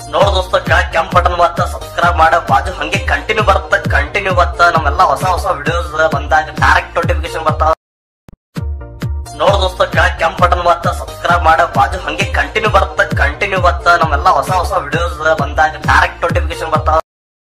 ನೋಡ್ ದೋಸ್ತ ಕೆಳಗ್ ಕೆಂಪ್ ಬಟನ್ ಬತ್ತ ಸಬ್ಸ್ಕ್ರೈಬ್ ಮಾಡ ಬಾಜು ಹಂಗೆ ಕಂಟಿನ್ಯೂ ಬರುತ್ತ ಕಂಟಿನ್ಯೂ ಬತ್ತ ನಮ್ಮೆಲ್ಲ ಹೊಸ ಹೊಸ ವಿಡಿಯೋಸ್ ಬಂದಾಗ ಡೈರೆಕ್ಟ್ ನೋಟಿಫಿಕೇಶನ್ ಬರ್ತಾವ ನೋಡ್ ದೋಸ್ತ ಕೆಳಗ್ ಕೆಂಪ್ ಬಟನ್ ಬತ್ತ ಸಬ್ಸ್ಕ್ರೈಬ್ ಮಾಡ ಬಾಜು ಹಂಗೆ ಕಂಟಿನ್ಯೂ ಬರುತ್ತ ಕಂಟಿನ್ಯೂ ಬತ್ತ ನಮ್ಮೆಲ್ಲ ಹೊಸ ಹೊಸ ವಿಡಿಯೋಸ್ ಬಂದಾಗ ಡೈರೆಕ್ಟ್ ನೋಟಿಫಿಕೇಶನ್ ಬರ್ತಾವ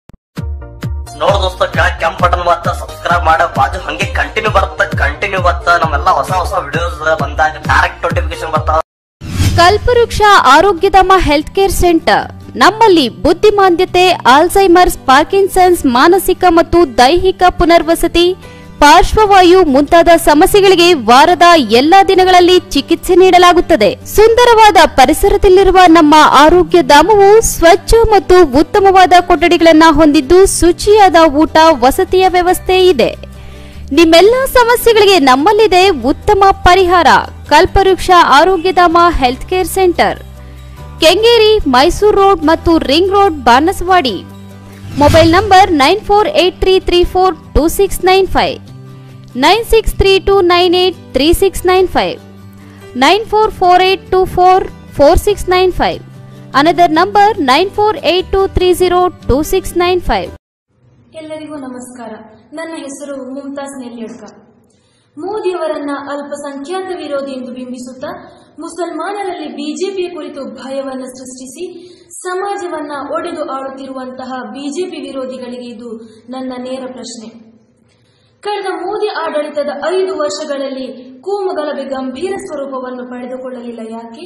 ನೋಡ್ ದೋಸ್ತ ಕೆಳಗ್ ಕೆಂಪ್ ಬಟನ್ ಬತ್ತ ಸಬ್ಸ್ಕ್ರೈಬ್ ಮಾಡ ಬಾಜು ಹಂಗೆ ಕಂಟಿನ್ಯೂ ಬರುತ್ತ ಕಂಟಿನ್ಯೂ ಬತ್ತ ನಮ್ಮೆಲ್ಲ ಹೊಸ ಹೊಸ ವಿಡಿಯೋಸ್ ಬಂದಾಗ ಡೈರೆಕ್ಟ್ ನೋಟಿಫಿಕೇಶನ್ ಬರ್ತಾವ ಕಲ್ಪವೃಕ್ಷ ಆರೋಗ್ಯಧಾಮ ಹೆಲ್ತ್ ಕೇರ್ ಸೆಂಟರ್ ನಮ್ಮಲ್ಲಿ ಬುದ್ಧಿಮಾಂದ್ಯತೆ ಆಲ್ಝೈಮರ್ಸ್ ಪಾರ್ಕಿನ್ಸನ್ಸ್ ಮಾನಸಿಕ ಮತ್ತು ದೈಹಿಕ ಪುನರ್ವಸತಿ ಪಾರ್ಶ್ವವಾಯು ಮುಂತಾದ ಸಮಸ್ಯೆಗಳಿಗೆ ವಾರದ ಎಲ್ಲಾ ದಿನಗಳಲ್ಲಿ ಚಿಕಿತ್ಸೆ ನೀಡಲಾಗುತ್ತದೆ ಸುಂದರವಾದ ಪರಿಸರದಲ್ಲಿರುವ ನಮ್ಮ ಆರೋಗ್ಯ ಧಾಮವು ಸ್ವಚ್ಛ ಮತ್ತು ಉತ್ತಮವಾದ ಕೊಠಡಿಗಳನ್ನು ಹೊಂದಿದ್ದು ಶುಚಿಯಾದ ಊಟ ವಸತಿಯ ವ್ಯವಸ್ಥೆ ಇದೆ ನಿಮ್ಮೆಲ್ಲ ಸಮಸ್ಯೆಗಳಿಗೆ ನಮ್ಮಲ್ಲಿದೆ ಉತ್ತಮ ಪರಿಹಾರ Kalpavriksha Arogyadhama health care centre Kengeri Mysuru road ಮತ್ತು ring road Banaswadi mobile number nine four eight three three four two six nine five nine six three two nine eight three six nine five nine four four eight two four four six nine five another number nine four eight two three zero two six nine five ಎಲ್ಲರಿಗೂ ನಮಸ್ಕಾರ ನನ್ನ ಹೆಸರು ಮುಮ್ತಾಜ್ ನೆಲ್ಯಡ್ಕ ಮೋದಿಯವರನ್ನ ಅಲ್ಪಸಂಖ್ಯಾತ ವಿರೋಧಿ ಎಂದು ಬಿಂಬಿಸುತ್ತಾ ಮುಸಲ್ಮಾನರಲ್ಲಿ ಬಿಜೆಪಿಯ ಕುರಿತು ಭಯವನ್ನು ಸೃಷ್ಟಿಸಿ ಸಮಾಜವನ್ನ ಒಡೆದು ಆಳುತ್ತಿರುವಂತಹ ಬಿಜೆಪಿ ವಿರೋಧಿಗಳಿಗೆ ಇದು ನನ್ನ ನೇರ ಪ್ರಶ್ನೆ ಕಳೆದ ಮೋದಿ ಆಡಳಿತದ ಐದು ವರ್ಷಗಳಲ್ಲಿ ಕೂಮುಗಲಭೆ ಗಂಭೀರ ಸ್ವರೂಪವನ್ನು ಪಡೆದುಕೊಳ್ಳಲಿಲ್ಲ ಯಾಕೆ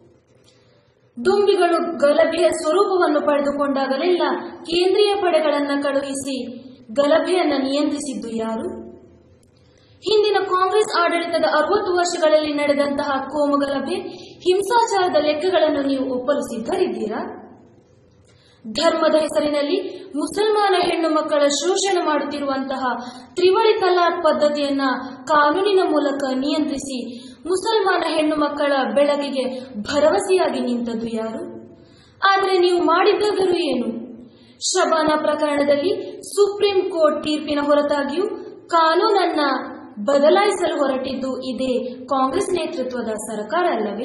ದುಂಬಿಗಳು ಗಲಭೆಯ ಸ್ವರೂಪವನ್ನು ಪಡೆದುಕೊಂಡಾಗಲೆಲ್ಲ ಕೇಂದ್ರೀಯ ಪಡೆಗಳನ್ನ ಕಳುಹಿಸಿ ಗಲಭೆಯನ್ನ ನಿಯಂತ್ರಿಸಿದ್ದು ಯಾರು ಹಿಂದಿನ ಕಾಂಗ್ರೆಸ್ ಆಡಳಿತದ ಅರವತ್ತು ವರ್ಷಗಳಲ್ಲಿ ನಡೆದಂತಹ ಕೋಮು ಗಲಭೆ ಹಿಂಸಾಚಾರದ ಲೆಕ್ಕಗಳನ್ನು ನೀವು ಒಪ್ಪಲು ಸಿದ್ಧರಿದ್ದೀರಾ ಧರ್ಮದ ಹೆಸರಿನಲ್ಲಿ ಮುಸಲ್ಮಾನ ಹೆಣ್ಣು ಮಕ್ಕಳ ಶೋಷಣೆ ಮಾಡುತ್ತಿರುವಂತಹ ತ್ರಿವಳಿ ತಲಾಖ್ ಪದ್ಧತಿಯನ್ನ ಕಾನೂನಿನ ಮೂಲಕ ನಿಯಂತ್ರಿಸಿ ಮುಸಲ್ಮಾನ ಹೆಣ್ಣು ಮಕ್ಕಳ ಬೆಳಕಿಗೆ ಭರವಸೆಯಾಗಿ ನಿಂತದ್ದು ಯಾರು ಆದರೆ ನೀವು ಮಾಡಿದ್ದಾದರೂ ಏನು ಶಬಾನ ಪ್ರಕರಣದಲ್ಲಿ ಸುಪ್ರೀಂ ಕೋರ್ಟ್ ತೀರ್ಪಿನ ಹೊರತಾಗಿಯೂ ಕಾನೂನನ್ನ ಬದಲಾಯಿಸಲು ಹೊರಟಿದ್ದು ಇದೇ ಕಾಂಗ್ರೆಸ್ ನೇತೃತ್ವದ ಸರ್ಕಾರ ಅಲ್ಲವೇ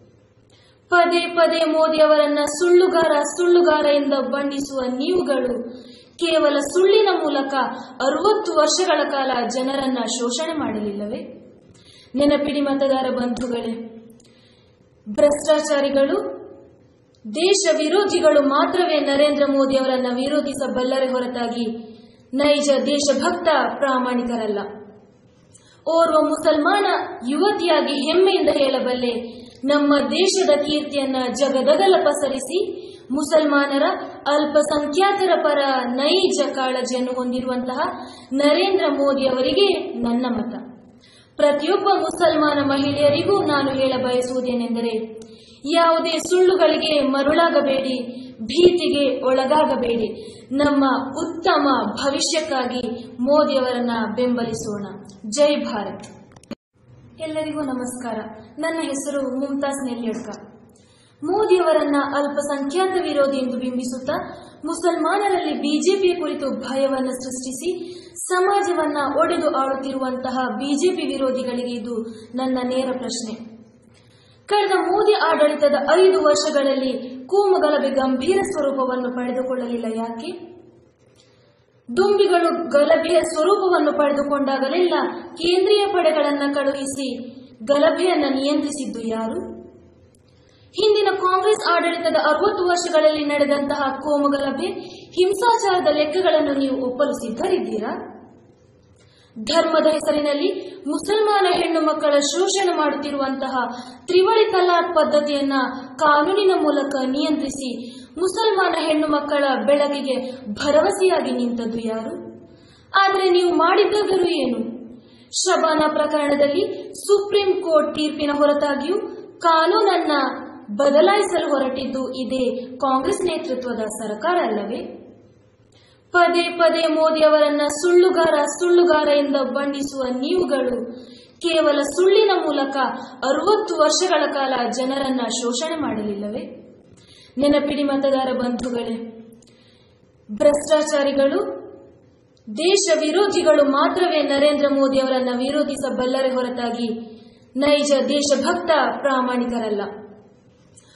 ಪದೇ ಪದೇ ಮೋದಿ ಅವರನ್ನ ಸುಳ್ಳುಗಾರ ಸುಳ್ಳುಗಾರ ಎಂದು ಬಣ್ಣಿಸುವ ನೀವುಗಳು ಕೇವಲ ಸುಳ್ಳಿನ ಮೂಲಕ ಅರವತ್ತು ವರ್ಷಗಳ ಕಾಲ ಜನರನ್ನ ಶೋಷಣೆ ಮಾಡಲಿಲ್ಲವೇ ನೆನಪಿಡಿ ಮತದಾರ ಬಂಧುಗಳೇ ಭ್ರಷ್ಟಾಚಾರಿಗಳು ದೇಶ ವಿರೋಧಿಗಳು ಮಾತ್ರವೇ ನರೇಂದ್ರ ಮೋದಿ ಅವರನ್ನ ವಿರೋಧಿಸಬಲ್ಲರೆ ಹೊರತಾಗಿ ನೈಜ ದೇಶಭಕ್ತ ಪ್ರಾಮಾಣಿಕರಲ್ಲ ಓರ್ವ ಮುಸಲ್ಮಾನ ಯುವತಿಯಾಗಿ ಹೆಮ್ಮೆಯಿಂದ ಹೇಳಬಲ್ಲೆ ನಮ್ಮ ದೇಶದ ಕೀರ್ತಿಯನ್ನ ಜಗದಗಲ ಪಸರಿಸಿ ಮುಸಲ್ಮಾನರ ಅಲ್ಪಸಂಖ್ಯಾತರ ಪರ ನೈಜ ಕಾಳಜಿಯನ್ನು ಹೊಂದಿರುವಂತಹ ನರೇಂದ್ರ ಮೋದಿ ಅವರಿಗೆ ನನ್ನ ಮತ ಪ್ರತಿಯೊಬ್ಬ ಮುಸಲ್ಮಾನ ಮಹಿಳೆಯರಿಗೂ ನಾನು ಹೇಳ ಬಯಸುವುದೇನೆಂದರೆ ಯಾವುದೇ ಸುಳ್ಳುಗಳಿಗೆ ಮರುಳಾಗಬೇಡಿ ಭೀತಿಗೆ ಒಳಗಾಗಬೇಡಿ ನಮ್ಮ ಉತ್ತಮ ಭವಿಷ್ಯಕ್ಕಾಗಿ ಮೋದಿಯವರನ್ನ ಬೆಂಬಲಿಸೋಣ ಜೈ ಭಾರತ್ ಎಲ್ಲರಿಗೂ ನಮಸ್ಕಾರ ನನ್ನ ಹೆಸರು ಮುಮ್ತಾಜ್ ನೆಲ್ಯಡ್ಕ ಮೋದಿಯವರನ್ನ ಅಲ್ಪಸಂಖ್ಯಾತ ವಿರೋಧಿ ಎಂದು ಬಿಂಬಿಸುತ್ತಾ ಮುಸಲ್ಮಾನರಲ್ಲಿ ಬಿಜೆಪಿಯ ಕುರಿತು ಭಯವನ್ನು ಸೃಷ್ಟಿಸಿ ಸಮಾಜವನ್ನ ಒಡೆದು ಆಳುತ್ತಿರುವಂತಹ ಬಿಜೆಪಿ ವಿರೋಧಿಗಳಿಗೆ ಇದು ನನ್ನ ನೇರ ಪ್ರಶ್ನೆ ಕಳೆದ ಮೋದಿ ಆಡಳಿತದ ಐದು ವರ್ಷಗಳಲ್ಲಿ ಕೂಮುಗಲಭೆ ಗಂಭೀರ ಸ್ವರೂಪವನ್ನು ಪಡೆದುಕೊಳ್ಳಲಿಲ್ಲ ಯಾಕೆ ದುಂಬಿಗಳು ಗಲಭೆಯ ಸ್ವರೂಪವನ್ನು ಪಡೆದುಕೊಂಡಾಗಲೆಲ್ಲ ಕೇಂದ್ರೀಯ ಪಡೆಗಳನ್ನ ಕಳುಹಿಸಿ ಗಲಭೆಯನ್ನ ನಿಯಂತ್ರಿಸಿದ್ದು ಯಾರು ಹಿಂದಿನ ಕಾಂಗ್ರೆಸ್ ಆಡಳಿತದ ಅರವತ್ತು ವರ್ಷಗಳಲ್ಲಿ ನಡೆದಂತಹ ಕೋಮು ಗಲಭೆ ಹಿಂಸಾಚಾರದ ಲೆಕ್ಕಗಳನ್ನು ನೀವು ಒಪ್ಪಲು ಸಿದ್ಧರಿದ್ದೀರಾ ಧರ್ಮದ ಹೆಸರಿನಲ್ಲಿ ಮುಸಲ್ಮಾನ ಹೆಣ್ಣು ಮಕ್ಕಳ ಶೋಷಣೆ ಮಾಡುತ್ತಿರುವಂತಹ ತ್ರಿವಳಿ ತಲಾಖ್ ಪದ್ಧತಿಯನ್ನ ಕಾನೂನಿನ ಮೂಲಕ ನಿಯಂತ್ರಿಸಿ ಮುಸಲ್ಮಾನ ಹೆಣ್ಣು ಮಕ್ಕಳ ಬೆಳಕಿಗೆ ಭರವಸೆಯಾಗಿ ನಿಂತದ್ದು ಯಾರು ಆದರೆ ನೀವು ಮಾಡಿದ್ದಾದರೂ ಏನು ಶಬಾನ ಪ್ರಕರಣದಲ್ಲಿ ಸುಪ್ರೀಂ ಕೋರ್ಟ್ ತೀರ್ಪಿನ ಹೊರತಾಗಿಯೂ ಕಾನೂನನ್ನ ಬದಲಾಯಿಸಲು ಹೊರಟಿದ್ದು ಇದೇ ಕಾಂಗ್ರೆಸ್ ನೇತೃತ್ವದ ಸರ್ಕಾರ ಅಲ್ಲವೇ ಪದೇ ಪದೇ ಮೋದಿ ಅವರನ್ನ ಸುಳ್ಳುಗಾರ ಸುಳ್ಳುಗಾರ ಎಂದು ಬಣ್ಣಿಸುವ ನೀವುಗಳು ಕೇವಲ ಸುಳ್ಳಿನ ಮೂಲಕ ಅರವತ್ತು ವರ್ಷಗಳ ಕಾಲ ಜನರನ್ನ ಶೋಷಣೆ ಮಾಡಲಿಲ್ಲವೇ ನೆನಪಿಡಿ ಮತದಾರ ಬಂಧುಗಳೇ ಭ್ರಷ್ಟಾಚಾರಿಗಳು ದೇಶ ವಿರೋಧಿಗಳು ಮಾತ್ರವೇ ನರೇಂದ್ರ ಮೋದಿ ಅವರನ್ನ ವಿರೋಧಿಸಬಲ್ಲರೆ ಹೊರತಾಗಿ ನೈಜ ದೇಶಭಕ್ತ ಪ್ರಾಮಾಣಿಕರಲ್ಲ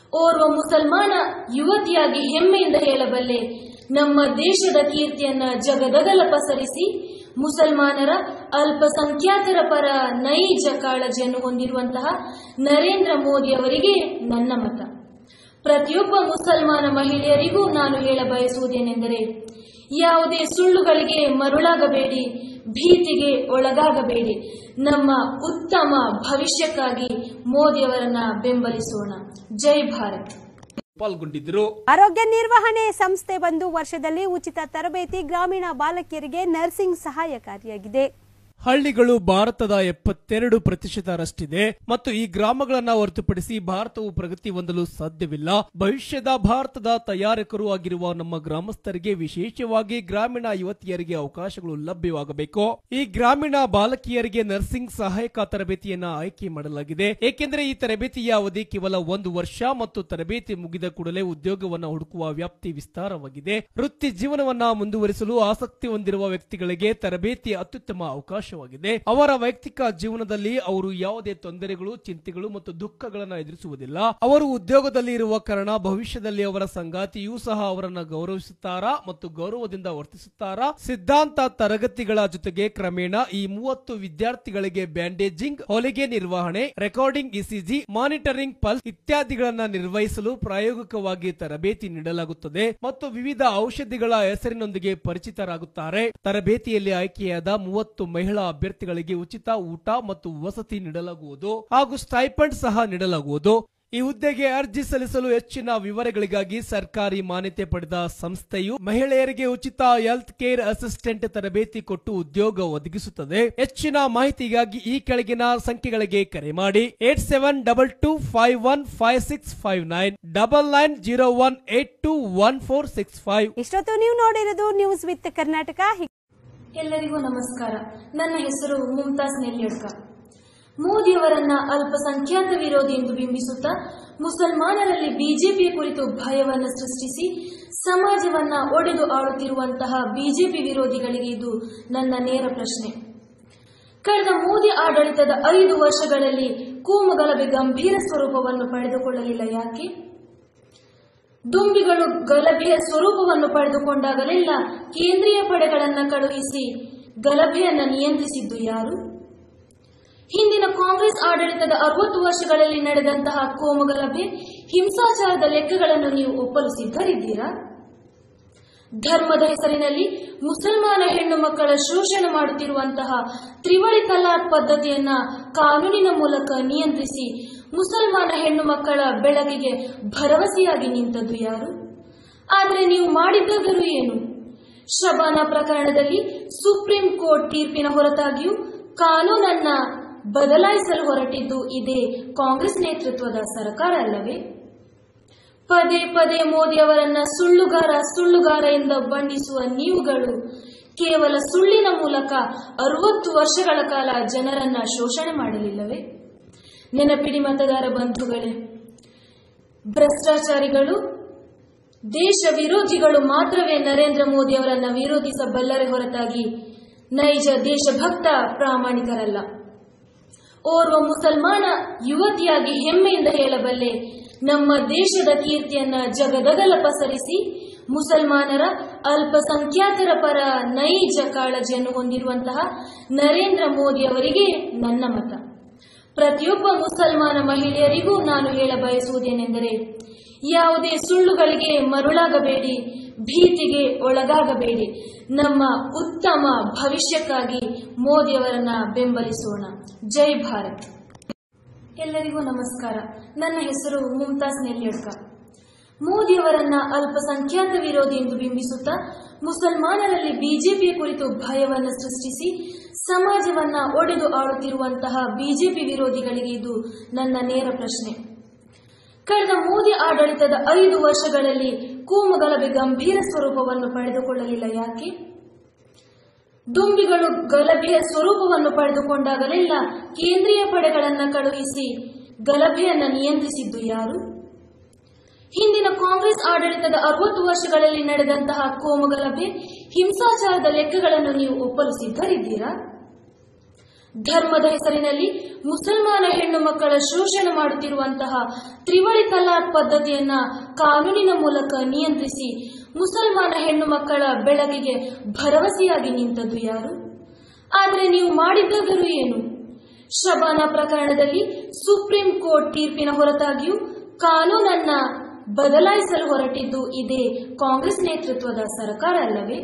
ಓರ್ವ ಮುಸಲ್ಮಾನ ಯುವತಿಯಾಗಿ ಹೆಮ್ಮೆಯಿಂದ ಹೇಳಬಲ್ಲೆ ನಮ್ಮ ದೇಶದ ಕೀರ್ತಿಯನ್ನ ಜಗದಗಲ ಪಸರಿಸಿ ಮುಸಲ್ಮಾನರ ಅಲ್ಪಸಂಖ್ಯಾತರ ಪರ ನೈಜ ಕಾಳಜಿಯನ್ನು ಹೊಂದಿರುವಂತಹ ನರೇಂದ್ರ ಮೋದಿ ಅವರಿಗೆ ನನ್ನ ಮತ ಪ್ರತಿಯೊಬ್ಬ ಮುಸಲ್ಮಾನ ಮಹಿಳೆಯರಿಗೂ ನಾನು ಹೇಳ ಬಯಸುವುದೇನೆಂದರೆ ಯಾವುದೇ ಸುಳ್ಳುಗಳಿಗೆ ಮರುಳಾಗಬೇಡಿ ಭೀತಿಗೆ ಒಳಗಾಗಬೇಡಿ ನಮ್ಮ ಉತ್ತಮ ಭವಿಷ್ಯಕ್ಕಾಗಿ ಮೋದಿಯವರನ್ನ ಬೆಂಬಲಿಸೋಣ ಜೈ ಭಾರತ್ ಪಾಲ್ಗೊಂಡಿದ್ದರು ಆರೋಗ್ಯ ನಿರ್ವಹಣೆ ಸಂಸ್ಥೆ ಬಂದು ವರ್ಷದಲ್ಲಿ ಉಚಿತ ತರಬೇತಿ ಗ್ರಾಮೀಣ ಬಾಲಕಿಯರಿಗೆ ನರ್ಸಿಂಗ್ ಸಹಾಯಕಾರಿಯಾಗಿದೆ ಹಳ್ಳಿಗಳು ಭಾರತದ ಎಪ್ಪತ್ತೆರಡು ಪ್ರತಿಶತರಷ್ಟಿದೆ ಮತ್ತು ಈ ಗ್ರಾಮಗಳನ್ನ ಹೊರತುಪಡಿಸಿ ಭಾರತವು ಪ್ರಗತಿ ಹೊಂದಲು ಸಾಧ್ಯವಿಲ್ಲ ಭವಿಷ್ಯದ ಭಾರತದ ತಯಾರಕರು ಆಗಿರುವ ನಮ್ಮ ಗ್ರಾಮಸ್ಥರಿಗೆ ವಿಶೇಷವಾಗಿ ಗ್ರಾಮೀಣ ಯುವತಿಯರಿಗೆ ಅವಕಾಶಗಳು ಲಭ್ಯವಾಗಬೇಕು ಈ ಗ್ರಾಮೀಣ ಬಾಲಕಿಯರಿಗೆ ನರ್ಸಿಂಗ್ ಸಹಾಯಕ ತರಬೇತಿಯನ್ನ ಆಯ್ಕೆ ಮಾಡಲಾಗಿದೆ ಏಕೆಂದರೆ ಈ ತರಬೇತಿಯ ಅವಧಿ ಕೇವಲ ಒಂದು ವರ್ಷ ಮತ್ತು ತರಬೇತಿ ಮುಗಿದ ಕೂಡಲೇ ಉದ್ಯೋಗವನ್ನ ಹುಡುಕುವ ವ್ಯಾಪ್ತಿ ವಿಸ್ತಾರವಾಗಿದೆ ವೃತ್ತಿ ಜೀವನವನ್ನ ಮುಂದುವರಿಸಲು ಆಸಕ್ತಿ ಹೊಂದಿರುವ ವ್ಯಕ್ತಿಗಳಿಗೆ ತರಬೇತಿ ಅತ್ಯುತ್ತಮ ಅವಕಾಶವಾಗಿದೆ ಅವರ ವೈಯಕ್ತಿಕ ಜೀವನದಲ್ಲಿ ಅವರು ಯಾವುದೇ ತೊಂದರೆಗಳು ಚಿಂತೆಗಳು ಮತ್ತು ದುಃಖಗಳನ್ನು ಎದುರಿಸುವುದಿಲ್ಲ ಅವರು ಉದ್ಯೋಗದಲ್ಲಿ ಇರುವ ಕಾರಣ ಭವಿಷ್ಯದಲ್ಲಿ ಅವರ ಸಂಗಾತಿಯೂ ಸಹ ಅವರನ್ನ ಗೌರವಿಸುತ್ತಾರಾ ಮತ್ತು ಗೌರವದಿಂದ ವರ್ತಿಸುತ್ತಾರಾ ಸಿದ್ಧಾಂತ ತರಗತಿಗಳ ಜೊತೆಗೆ ಕ್ರಮೇಣ ಈ ಮೂವತ್ತು ವಿದ್ಯಾರ್ಥಿಗಳಿಗೆ ಬ್ಯಾಂಡೇಜಿಂಗ್ ಹೊಲಿಗೆ ನಿರ್ವಹಣೆ ರೆಕಾರ್ಡಿಂಗ್ ಇಸಿಜಿ ಮಾನಿಟರಿಂಗ್ ಪಲ್ಸ್ ಇತ್ಯಾದಿಗಳನ್ನ ನಿರ್ವಹಿಸಲು ಪ್ರಾಯೋಗಿಕವಾಗಿ ತರಬೇತಿ ನೀಡಲಾಗುತ್ತದೆ ಮತ್ತು ವಿವಿಧ ಔಷಧಿಗಳ ಹೆಸರಿನೊಂದಿಗೆ ಪರಿಚಿತರಾಗುತ್ತಾರೆ ತರಬೇತಿಯಲ್ಲಿ ಆಯ್ಕೆಯಾದ ಮೂವತ್ತು ಮಹಿಳಾ ಅಭ್ಯರ್ಥಿಗಳಿಗೆ ಉಚಿತ ಊಟ ಮತ್ತು ವಸತಿ ನೀಡಲಾಗುವುದು ಹಾಗೂ ಸ್ಟೈಪಂಡ್ ಸಹ ನೀಡಲಾಗುವುದು ಈ ಹುದ್ದೆಗೆ ಅರ್ಜಿ ಸಲ್ಲಿಸಲು ಹೆಚ್ಚಿನ ವಿವರಗಳಿಗಾಗಿ ಸರ್ಕಾರಿ ಮಾನ್ಯತೆ ಪಡೆದ ಸಂಸ್ಥೆಯು ಮಹಿಳೆಯರಿಗೆ ಉಚಿತ ಹೆಲ್ತ್ ಕೇರ್ ಅಸಿಸ್ಟೆಂಟ್ ತರಬೇತಿ ಕೊಟ್ಟು ಉದ್ಯೋಗ ಒದಗಿಸುತ್ತದೆ ಹೆಚ್ಚಿನ ಮಾಹಿತಿಗಾಗಿ ಈ ಕೆಳಗಿನ ಸಂಖ್ಯೆಗಳಿಗೆ ಕರೆ ಮಾಡಿ eight seven double two five one five six five nine double nine zero one eight two one four six five ಇಷ್ಟೊತ್ತು ನೀವು ನೋಡಿರೋದು ನ್ಯೂಸ್ ವಿತ್ ಕರ್ನಾಟಕ ಎಲ್ಲರಿಗೂ ನಮಸ್ಕಾರ ನನ್ನ ಹೆಸರು ಮುಮ್ತಾಜ್ ನೆಲ್ಯಡ್ಕ ಮೋದಿಯವರನ್ನ ಅಲ್ಪಸಂಖ್ಯಾತ ವಿರೋಧಿ ಎಂದು ಬಿಂಬಿಸುತ್ತಾ ಮುಸಲ್ಮಾನರಲ್ಲಿ ಬಿಜೆಪಿ ಕುರಿತು ಭಯವನ್ನು ಸೃಷ್ಟಿಸಿ ಸಮಾಜವನ್ನ ಒಡೆದು ಆಳುತ್ತಿರುವಂತಹ ಬಿಜೆಪಿ ವಿರೋಧಿಗಳಿಗೆ ಇದು ನನ್ನ ನೇರ ಪ್ರಶ್ನೆ ಕಳೆದ ಮೋದಿ ಆಡಳಿತದ ಐದು ವರ್ಷಗಳಲ್ಲಿ ಕೂಮುಗಲಭೆ ಗಂಭೀರ ಸ್ವರೂಪವನ್ನು ಪಡೆದುಕೊಳ್ಳಲಿಲ್ಲ ಯಾಕೆ ದುಂಬಿಗಳು ಗಲಭೆಯ ಸ್ವರೂಪವನ್ನು ಪಡೆದುಕೊಂಡಾಗಲೆಲ್ಲ ಕೇಂದ್ರೀಯ ಪಡೆಗಳನ್ನ ಕಳುಹಿಸಿ ಗಲಭೆಯನ್ನ ನಿಯಂತ್ರಿಸಿದ್ದು ಯಾರು ಹಿಂದಿನ ಕಾಂಗ್ರೆಸ್ ಆಡಳಿತದ ಅರವತ್ತು ವರ್ಷಗಳಲ್ಲಿ ನಡೆದಂತಹ ಕೋಮುಗಲಭೆ ಹಿಂಸಾಚಾರದ ಲೆಕ್ಕಗಳನ್ನು ನೀವು ಒಪ್ಪಲು ಸಿದ್ಧರಿದ್ದೀರಾ ಧರ್ಮದ ಹೆಸರಿನಲ್ಲಿ ಮುಸಲ್ಮಾನ ಹೆಣ್ಣು ಮಕ್ಕಳ ಶೋಷಣೆ ಮಾಡುತ್ತಿರುವಂತಹ ತ್ರಿವಳಿ ತಲಾಕ್ ಪದ್ಧತಿಯನ್ನ ಕಾನೂನಿನ ಮೂಲಕ ನಿಯಂತ್ರಿಸಿ ಮುಸಲ್ಮಾನ ಹೆಣ್ಣು ಮಕ್ಕಳ ಬೆಳಕಿಗೆ ಭರವಸೆಯಾಗಿ ನಿಂತದ್ದು ಯಾರು ಆದರೆ ನೀವು ಮಾಡಿದ್ದಾದರೂ ಏನು ಶಬಾನ ಪ್ರಕರಣದಲ್ಲಿ ಸುಪ್ರೀಂ ಕೋರ್ಟ್ ತೀರ್ಪಿನ ಹೊರತಾಗಿಯೂ ಕಾನೂನನ್ನ ಬದಲಾಯಿಸಲು ಹೊರಟಿದ್ದು ಇದೇ ಕಾಂಗ್ರೆಸ್ ನೇತೃತ್ವದ ಸರ್ಕಾರ ಅಲ್ಲವೇ ಪದೇ ಪದೇ ಮೋದಿ ಅವರನ್ನ ಸುಳ್ಳುಗಾರ ಸುಳ್ಳುಗಾರ ಎಂದು ಬಣ್ಣಿಸುವ ನೀವುಗಳು ಕೇವಲ ಸುಳ್ಳಿನ ಮೂಲಕ ಅರವತ್ತು ವರ್ಷಗಳ ಕಾಲ ಜನರನ್ನ ಶೋಷಣೆ ಮಾಡಲಿಲ್ಲವೇ ನೆನಪಿಡಿ ಮತದಾರ ಬಂಧುಗಳೇ ಭ್ರಷ್ಟಾಚಾರಿಗಳು ದೇಶ ವಿರೋಧಿಗಳು ಮಾತ್ರವೇ ನರೇಂದ್ರ ಮೋದಿ ಅವರನ್ನ ವಿರೋಧಿಸಬಲ್ಲರೆ ಹೊರತಾಗಿ ನೈಜ ದೇಶಭಕ್ತ ಪ್ರಾಮಾಣಿಕರಲ್ಲ ಓರ್ವ ಮುಸಲ್ಮಾನ ಯುವತಿಯಾಗಿ ಹೆಮ್ಮೆಯಿಂದ ಹೇಳಬಲ್ಲೆ ನಮ್ಮ ದೇಶದ ಕೀರ್ತಿಯನ್ನ ಜಗದಗಲ ಪಸರಿಸಿ ಮುಸಲ್ಮಾನರ ಅಲ್ಪಸಂಖ್ಯಾತರ ಪರ ನೈಜ ಕಾಳಜಿಯನ್ನು ಹೊಂದಿರುವಂತಹ ನರೇಂದ್ರ ಮೋದಿ ಅವರಿಗೆ ನನ್ನ ಮತ ಪ್ರತಿಯೊಬ್ಬ ಮುಸಲ್ಮಾನ ಮಹಿಳೆಯರಿಗೂ ನಾನು ಹೇಳ ಬಯಸುವುದೇನೆಂದರೆ ಯಾವುದೇ ಸುಳ್ಳುಗಳಿಗೆ ಮರುಳಾಗಬೇಡಿ ಭೀತಿಗೆ ಒಳಗಾಗಬೇಡಿ ನಮ್ಮ ಉತ್ತಮ ಭವಿಷ್ಯಕ್ಕಾಗಿ ಮೋದಿಯವರನ್ನ ಬೆಂಬಲಿಸೋಣ ಜೈ ಭಾರತ್ ಎಲ್ಲರಿಗೂ ನಮಸ್ಕಾರ ನನ್ನ ಹೆಸರು ಮುಮ್ತಾಜ್ ನೆಲ್ಯಡ್ಕ ಮೋದಿಯವರನ್ನ ಅಲ್ಪಸಂಖ್ಯಾತ ವಿರೋಧಿ ಎಂದು ಬಿಂಬಿಸುತ್ತಾ ಮುಸಲ್ಮಾನರಲ್ಲಿ ಬಿಜೆಪಿಯ ಕುರಿತು ಭಯವನ್ನು ಸೃಷ್ಟಿಸಿ ಸಮಾಜವನ್ನ ಒಡೆದು ಆಳುತ್ತಿರುವಂತಹ ಬಿಜೆಪಿ ವಿರೋಧಿಗಳಿಗೆ ಇದು ನನ್ನ ನೇರ ಪ್ರಶ್ನೆ ಕಳೆದ ಮೋದಿ ಆಡಳಿತದ ಐದು ವರ್ಷಗಳಲ್ಲಿ ಕೂಮುಗಲಭೆ ಗಂಭೀರ ಸ್ವರೂಪವನ್ನು ಪಡೆದುಕೊಳ್ಳಲಿಲ್ಲ ಯಾಕೆ ದುಂಬಿಗಳು ಗಲಭೆಯ ಸ್ವರೂಪವನ್ನು ಪಡೆದುಕೊಂಡಾಗಲೆಲ್ಲ ಕೇಂದ್ರೀಯ ಪಡೆಗಳನ್ನ ಕಳುಹಿಸಿ ಗಲಭೆಯನ್ನ ನಿಯಂತ್ರಿಸಿದ್ದು ಯಾರು ಹಿಂದಿನ ಕಾಂಗ್ರೆಸ್ ಆಡಳಿತದ ಅರವತ್ತು ವರ್ಷಗಳಲ್ಲಿ ನಡೆದಂತಹ ಕೋಮುಗಲಭೆ ಹಿಂಸಾಚಾರದ ಲೆಕ್ಕಗಳನ್ನು ನೀವು ಒಪ್ಪಲು ಸಿದ್ಧರಿದ್ದೀರಾ ಧರ್ಮದ ಹೆಸರಿನಲ್ಲಿ ಮುಸಲ್ಮಾನ ಹೆಣ್ಣು ಮಕ್ಕಳ ಶೋಷಣೆ ಮಾಡುತ್ತಿರುವಂತಹ ತ್ರಿವಳಿ ತಲಾಕ್ ಪದ್ಧತಿಯನ್ನ ಕಾನೂನಿನ ಮೂಲಕ ನಿಯಂತ್ರಿಸಿ ಮುಸಲ್ಮಾನ ಹೆಣ್ಣು ಮಕ್ಕಳ ಬೆಳಕಿಗೆ ಭರವಸೆಯಾಗಿ ನಿಂತದ್ದು ಯಾರು ಆದರೆ ನೀವು ಮಾಡಿದ್ದಾದರೂ ಏನು ಶಬಾನ ಪ್ರಕರಣದಲ್ಲಿ ಸುಪ್ರೀಂ ಕೋರ್ಟ್ ತೀರ್ಪಿನ ಹೊರತಾಗಿಯೂ ಕಾನೂನನ್ನ ಬದಲಾಯಿಸಲು ಹೊರಟಿದ್ದು ಇದೇ ಕಾಂಗ್ರೆಸ್ ನೇತೃತ್ವದ ಸರ್ಕಾರ ಅಲ್ಲವೇ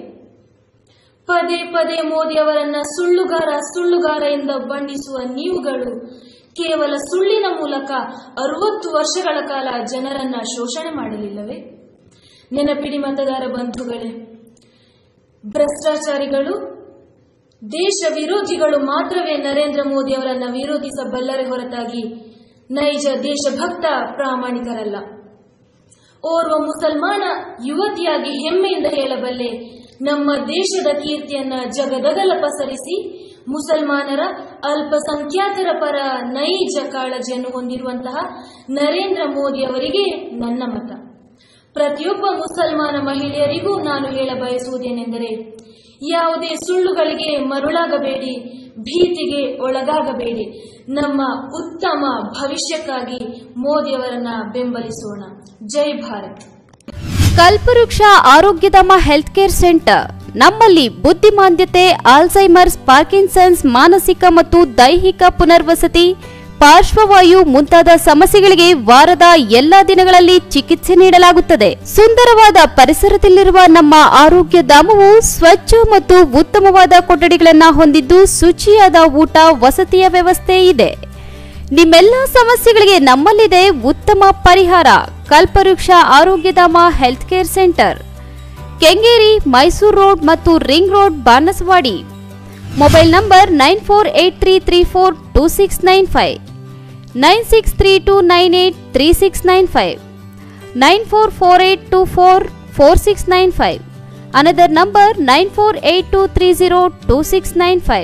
ಪದೇ ಪದೇ ಮೋದಿ ಅವರನ್ನ ಸುಳ್ಳುಗಾರ ಸುಳ್ಳುಗಾರ ಎಂದು ಬಣ್ಣಿಸುವ ನೀವುಗಳು ಕೇವಲ ಸುಳ್ಳಿನ ಮೂಲಕ ಅರವತ್ತು ವರ್ಷಗಳ ಕಾಲ ಜನರನ್ನ ಶೋಷಣೆ ಮಾಡಲಿಲ್ಲವೇ ನೆನಪಿಡಿ ಮತದಾರ ಬಂಧುಗಳೇ ಭ್ರಷ್ಟಾಚಾರಿಗಳು ದೇಶ ವಿರೋಧಿಗಳು ಮಾತ್ರವೇ ನರೇಂದ್ರ ಮೋದಿ ಅವರನ್ನ ವಿರೋಧಿಸಬಲ್ಲರೆ ಹೊರತಾಗಿ ನೈಜ ದೇಶಭಕ್ತ ಪ್ರಾಮಾಣಿಕರಲ್ಲ ಓರ್ವ ಮುಸಲ್ಮಾನ ಯುವತಿಯಾಗಿ ಹೆಮ್ಮೆಯಿಂದ ಹೇಳಬಲ್ಲೆ ನಮ್ಮ ದೇಶದ ಕೀರ್ತಿಯನ್ನ ಜಗದಗಲ ಪಸರಿಸಿ ಮುಸಲ್ಮಾನರ ಅಲ್ಪಸಂಖ್ಯಾತರ ಪರ ನೈಜ ಕಾಳಜಿಯನ್ನು ಹೊಂದಿರುವಂತಹ ನರೇಂದ್ರ ಮೋದಿ ಅವರಿಗೆ ನನ್ನ ಮತ ಪ್ರತಿಯೊಬ್ಬ ಮುಸಲ್ಮಾನ ಮಹಿಳೆಯರಿಗೂ ನಾನು ಹೇಳ ಬಯಸುವುದೇನೆಂದರೆ ಯಾವುದೇ ಸುಳ್ಳುಗಳಿಗೆ ಮರುಳಾಗಬೇಡಿ ಭೀತಿಗೆ ಒಳಗಾಗಬೇಡಿ ನಮ್ಮ ಉತ್ತಮ ಭವಿಷ್ಯಕ್ಕಾಗಿ ಮೋದಿಯವರನ್ನ ಬೆಂಬಲಿಸೋಣ ಜೈ ಭಾರತ್ ಕಲ್ಪವೃಕ್ಷ ಆರೋಗ್ಯಧಾಮ ಹೆಲ್ತ್ ಕೇರ್ ಸೆಂಟರ್ ನಮ್ಮಲ್ಲಿ ಬುದ್ಧಿಮಾಂದ್ಯತೆ ಆಲ್ಝೈಮರ್ಸ್ ಪಾರ್ಕಿನ್ಸನ್ಸ್ ಮಾನಸಿಕ ಮತ್ತು ದೈಹಿಕ ಪುನರ್ವಸತಿ ಪಾರ್ಶ್ವವಾಯು ಮುಂತಾದ ಸಮಸ್ಯೆಗಳಿಗೆ ವಾರದ ಎಲ್ಲಾ ದಿನಗಳಲ್ಲಿ ಚಿಕಿತ್ಸೆ ನೀಡಲಾಗುತ್ತದೆ ಸುಂದರವಾದ ಪರಿಸರದಲ್ಲಿರುವ ನಮ್ಮ ಆರೋಗ್ಯ ಧಾಮವು ಸ್ವಚ್ಛ ಮತ್ತು ಉತ್ತಮವಾದ ಕೊಠಡಿಗಳನ್ನು ಹೊಂದಿದ್ದು ಶುಚಿಯಾದ ಊಟ ವಸತಿಯ ವ್ಯವಸ್ಥೆ ಇದೆ ನಿಮ್ಮೆಲ್ಲ ಸಮಸ್ಯೆಗಳಿಗೆ ನಮ್ಮಲ್ಲಿದೆ ಉತ್ತಮ ಪರಿಹಾರ Kalpavriksha Arogyadhama health care centre Kengeri Mysuru road ಮತ್ತು ring road Banaswadi mobile number nine four eight three three four two six nine five nine six three two nine eight three six nine five nine four four eight two four four six nine five another number nine four eight two three zero two six nine five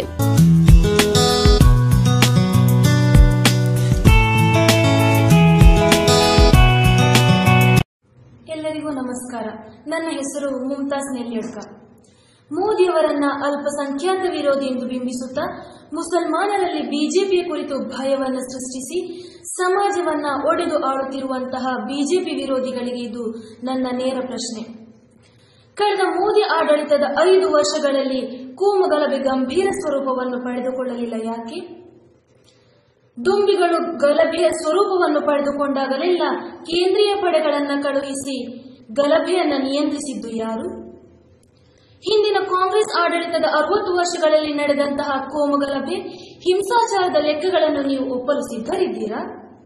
ಎಲ್ಲರಿಗೂ ನಮಸ್ಕಾರ ನನ್ನ ಹೆಸರು ಮುಮ್ತಾಜ್ ನೆಲ್ಯಡ್ಕ ಮೋದಿಯವರನ್ನ ಅಲ್ಪಸಂಖ್ಯಾತ ವಿರೋಧಿ ಎಂದು ಬಿಂಬಿಸುತ್ತಾ ಮುಸಲ್ಮಾನರಲ್ಲಿ ಬಿಜೆಪಿಯ ಕುರಿತು ಭಯವನ್ನು ಸೃಷ್ಟಿಸಿ ಸಮಾಜವನ್ನ ಒಡೆದು ಆಳುತ್ತಿರುವಂತಹ ಬಿಜೆಪಿ ವಿರೋಧಿಗಳಿಗೆ ಇದು ನನ್ನ ನೇರ ಪ್ರಶ್ನೆ ಕಳೆದ ಮೋದಿ ಆಡಳಿತದ ಐದು ವರ್ಷಗಳಲ್ಲಿ ಕೂಮುಗಲಭೆ ಗಂಭೀರ ಸ್ವರೂಪವನ್ನು ಪಡೆದುಕೊಳ್ಳಲಿಲ್ಲ ಯಾಕೆ ದುಂಬಿಗಳು ಗಲಭೆಯ ಸ್ವರೂಪವನ್ನು ಪಡೆದುಕೊಂಡಾಗಲೆಲ್ಲ ಕೇಂದ್ರೀಯ ಪಡೆಗಳನ್ನ ಕಳುಹಿಸಿ ಗಲಭೆಯನ್ನ ನಿಯಂತ್ರಿಸಿದ್ದು ಯಾರು ಹಿಂದಿನ ಕಾಂಗ್ರೆಸ್ ಆಡಳಿತದ ಅರವತ್ತು ವರ್ಷಗಳಲ್ಲಿ ನಡೆದಂತಹ ಕೋಮುಗಲಭೆ ಹಿಂಸಾಚಾರದ ಲೆಕ್ಕಗಳನ್ನು ನೀವು ಒಪ್ಪಲು ಸಿದ್ಧರಿದ್ದೀರಾ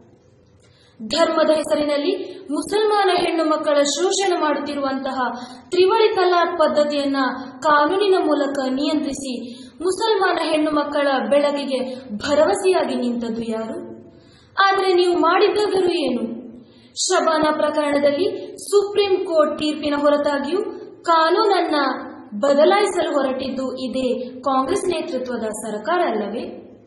ಧರ್ಮದ ಹೆಸರಿನಲ್ಲಿ ಮುಸಲ್ಮಾನ ಹೆಣ್ಣು ಮಕ್ಕಳ ಶೋಷಣೆ ಮಾಡುತ್ತಿರುವಂತಹ ತ್ರಿವಳಿ ತಲಾಕ್ ಪದ್ಧತಿಯನ್ನ ಕಾನೂನಿನ ಮೂಲಕ ನಿಯಂತ್ರಿಸಿ ಮುಸಲ್ಮಾನ ಹೆಣ್ಣು ಮಕ್ಕಳ ಬೆಳಕಿಗೆ ಭರವಸೆಯಾಗಿ ನಿಂತದ್ದು ಯಾರು ಆದರೆ ನೀವು ಮಾಡಿದ್ದಾದರೂ ಏನು ಶಬಾನ ಪ್ರಕರಣದಲ್ಲಿ ಸುಪ್ರೀಂ ಕೋರ್ಟ್ ತೀರ್ಪಿನ ಹೊರತಾಗಿಯೂ ಕಾನೂನನ್ನ ಬದಲಾಯಿಸಲು ಹೊರಟಿದ್ದು ಇದೇ ಕಾಂಗ್ರೆಸ್ ನೇತೃತ್ವದ ಸರ್ಕಾರ ಅಲ್ಲವೇ